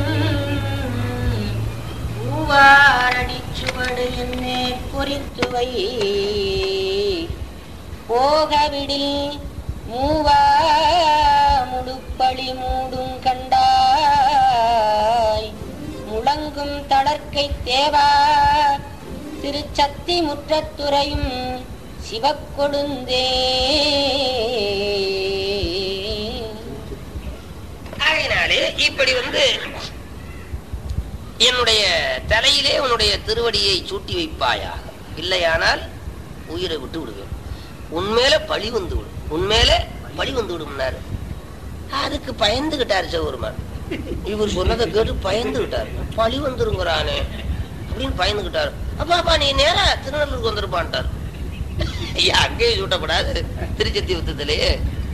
பூவாரடிச்சுவடு என்னே குறித்துவை போகவிடில் மூவா முடுப்பழி மூடும் கண்டாய் முழங்கும் தளர்க்கை தேவா திருச்சத்தி முற்றத்துறையும் சிவக்கொடுந்தே ஆகையினாலே இப்படி வந்து என்னுடைய தலையிலே உன்னுடைய திருவடியை சூட்டி வைப்பாயாக இல்லையானால் உயிரை விட்டு விடுவேன் உன்மேல பழி வந்து விடும் உன்மேல பழி வந்து விடும்னாரு அதுக்கு பயந்துகிட்டாரு சிவபெருமான் இவர் சொன்னதை கேட்டு பயந்துகிட்டாரு பழி வந்துருங்கிறானே அப்படின்னு பயந்துகிட்டாரு அப்பா அப்பா நீ நேரா திருநெல்லூருக்கு வந்திருப்பான்ட்டார் ஐயா அங்கேயே சூட்டப்படாது திருச்சத்தி யுத்தத்திலேயே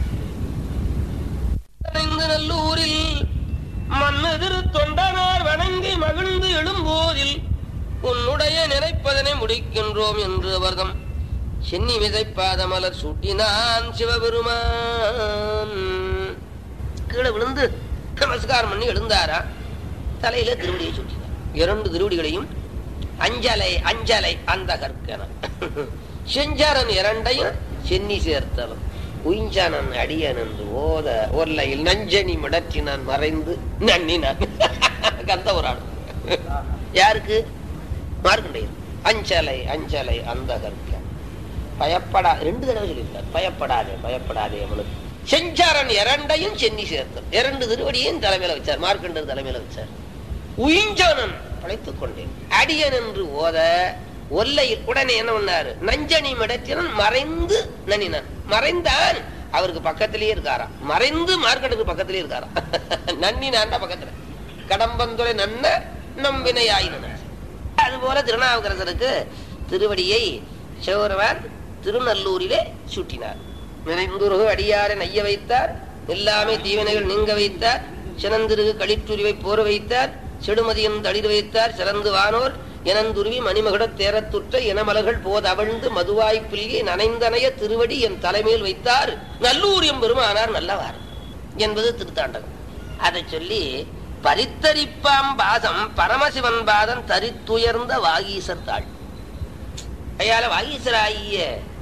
அடைந்து நல்லூரில் மன்னெதிர் தொண்டனார் வணங்கி மகிழ்ந்து எழும்போதில் உன்னுடைய நினைப்பதனை முடிக்கின்றோம் என்று அவர்தம் சென்னி விதைப்பாத மலர் சூட்டினான் சிவபெருமான் கீழே விழுந்து நமஸ்காரம் பண்ணி எழுந்தாரா தலையில திருவடியை சுட்டினார் இரண்டு திருவடிகளையும் அஞ்சலை அஞ்சலை அந்த கற்கன செஞ்சாரன் இரண்டையும் சென்னி சேர்த்தலும் உயிஞ்சானன் அடியன் என்று ஓத ஒல்லையில் நஞ்சனி மிடற்றினான் மறைந்து நன்னினான் கந்தபுராணம் யாருக்கு மார்க்கண்டையர் அஞ்சலை அஞ்சலை அந்த கற்க பயப்படா ரெண்டு தடவை சொல்லியிருக்கார் பயப்படாதே பயப்படாதே அவனுக்கு செஞ்சாரன் இரண்டையும் சென்னி சேர்த்தல் இரண்டு திருவடியையும் தலைமையில வச்சார் மார்க்கண்டர் தலைமையில வச்சார் உயிஞ்சனன் பழைத்துக் கொண்டேன் அடியன் என்று ஓத ஒல்லையில் உடனே என்ன பண்ணாரு நஞ்சனி மிடத்தினன் மறைந்து நனினான் மறைந்தான் அவருக்கு பக்கத்திலேயே இருக்காராம் மறைந்து மார்க்கெட்டுக்கு பக்கத்திலேயே இருக்காராம் நன்னினான்டா பக்கத்துல கடம்பந்துரை நன்ன நம்பினையாயின அதுபோல திருநாவுக்கரசருக்கு திருவடியை சிவபெருமான் திருநல்லூரிலே சூட்டினார் நினைந்துருகு அடியாரை நைய வைத்தார் எல்லாமே தீவனைகள் நீங்க வைத்தார் சினந்திருகு களிற்றுரிவை போர வைத்தார் செடுமதியின் தளிர் வைத்தார் சிறந்து வானோர் எனந்துருவி மணிமகுடத் தேரத்துற்ற இனமலர்கள் போத அவிழ்ந்து மதுவாய் பில்கி நனைந்தனைய திருவடி என் தலைமையில் வைத்தார் நல்லூர் எம்பெருமானார் நல்லவார் என்பது திருத்தாண்டகம் அதை சொல்லி பரித்தரிப்பாம் பாதம் பரமசிவன் பாதம் தரித்துயர்ந்த வாகீசர் தாள் ஐயால வாகீசராகிய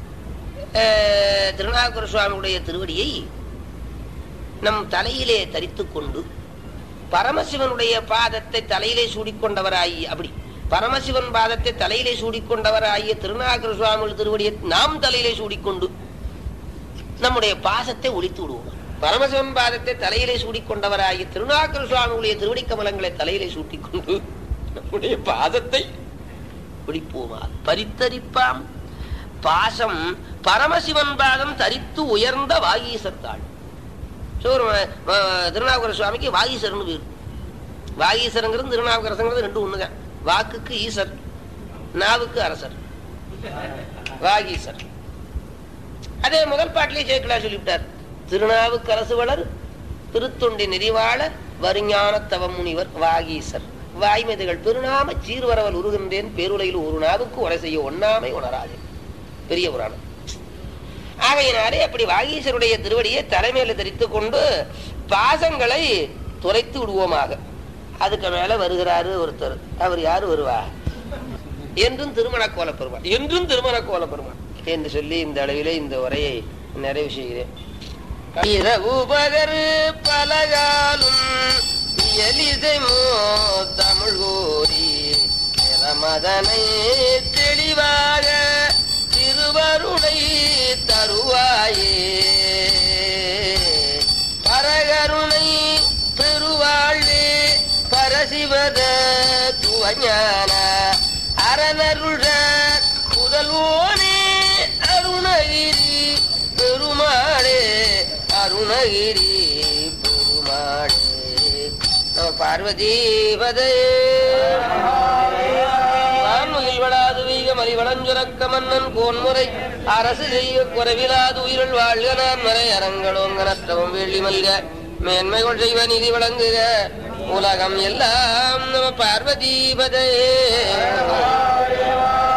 அஹ், திருநாகர சுவாமியுடைய திருவடியை நம் தலையிலே தரித்துக் கொண்டு பரமசிவனுடைய பாதத்தை தலையிலே சூடிக்கொண்டவராயி அப்படி பரமசிவன் பாதத்தை தலையிலே சூடிக்கொண்டவராகிய திருநாகர சுவாமிகள் திருவடியை நாம் தலையிலே சூடிக்கொண்டு நம்முடைய பாசத்தை ஒழித்து விடுவோம் பரமசிவன் பாதத்தை தலையிலே சூடிக்கொண்டவராகிய திருநாகர சுவாமிகளுடைய திருவடி கமலங்களை தலையிலே சூட்டிக்கொண்டு நம்முடைய பாதத்தை ஒழிப்போமா பரித்தரிப்பாம் பாசம் பரமசிவன் பாதம் தரித்து உயர்ந்த வாகீசத்தாள் திருநாவுக்கர சுவாமிக்கு வாகீசர்னு பேர் வாகீசருங்கிறது திருநாவுக்கரசங்கிறது ரெண்டும் ஒண்ணுதான் வாக்குக்கு ஈசர் நாவுக்கு அரசர் வாகீசர் அதே முதல் பாட்டிலே சேர்க்கலா சொல்லிவிட்டார் திருநாவுக்கரசு வளர் திருத்தொண்டி நெறிவாள வருஞான தவ முனிவர் வாகீசர் வாய்மதிகள் பெருநாம சீர்வரவல் உருகின்றேன் பேருலையில் ஒரு நாவுக்கு உரை செய்ய ஒண்ணாமை உணராது பெரிய புராணம் ஆகையினாலே அப்படி வாகீசருடைய திருவடியை தலைமையில தரித்துக் கொண்டு பாசங்களை துரைத்து விடுவோமாக அதுக்கு மேல வருகிறாரு ஒருத்தர் அவர் யாரு வருவா என்றும் திருமண கோல பெருமாள் என்றும் திருமண கோல பெருமாள் என்று சொல்லி இந்த அளவிலே இந்த உரையை நிறைவு செய்கிறேன் இரவு பகரு பலகாலும் எலிசை மோ தமிழ் கோரி மதனை தெளிவாக திருவருளை தருவாயே பரகருணை பெருவாழ்வே பரசிவத துவஞான அரணருட முதல்வோனே அருணகிரி பெருமாளே அருணகிரி பெருமாளே நம பார்வதி பதே வான்முகில் வளாது வீக மலி வளஞ்சுரக்க மன்னன் கோன்முறை அரசு செய்ய குறைவிலாது உயிரில் வாழ்க நான் மறை அரங்களோங்க நற்றவும் வெள்ளி மல்க மேன்மைகள் செய்வ நிதி வழங்குக உலகம் எல்லாம் நம பார்வதி பதே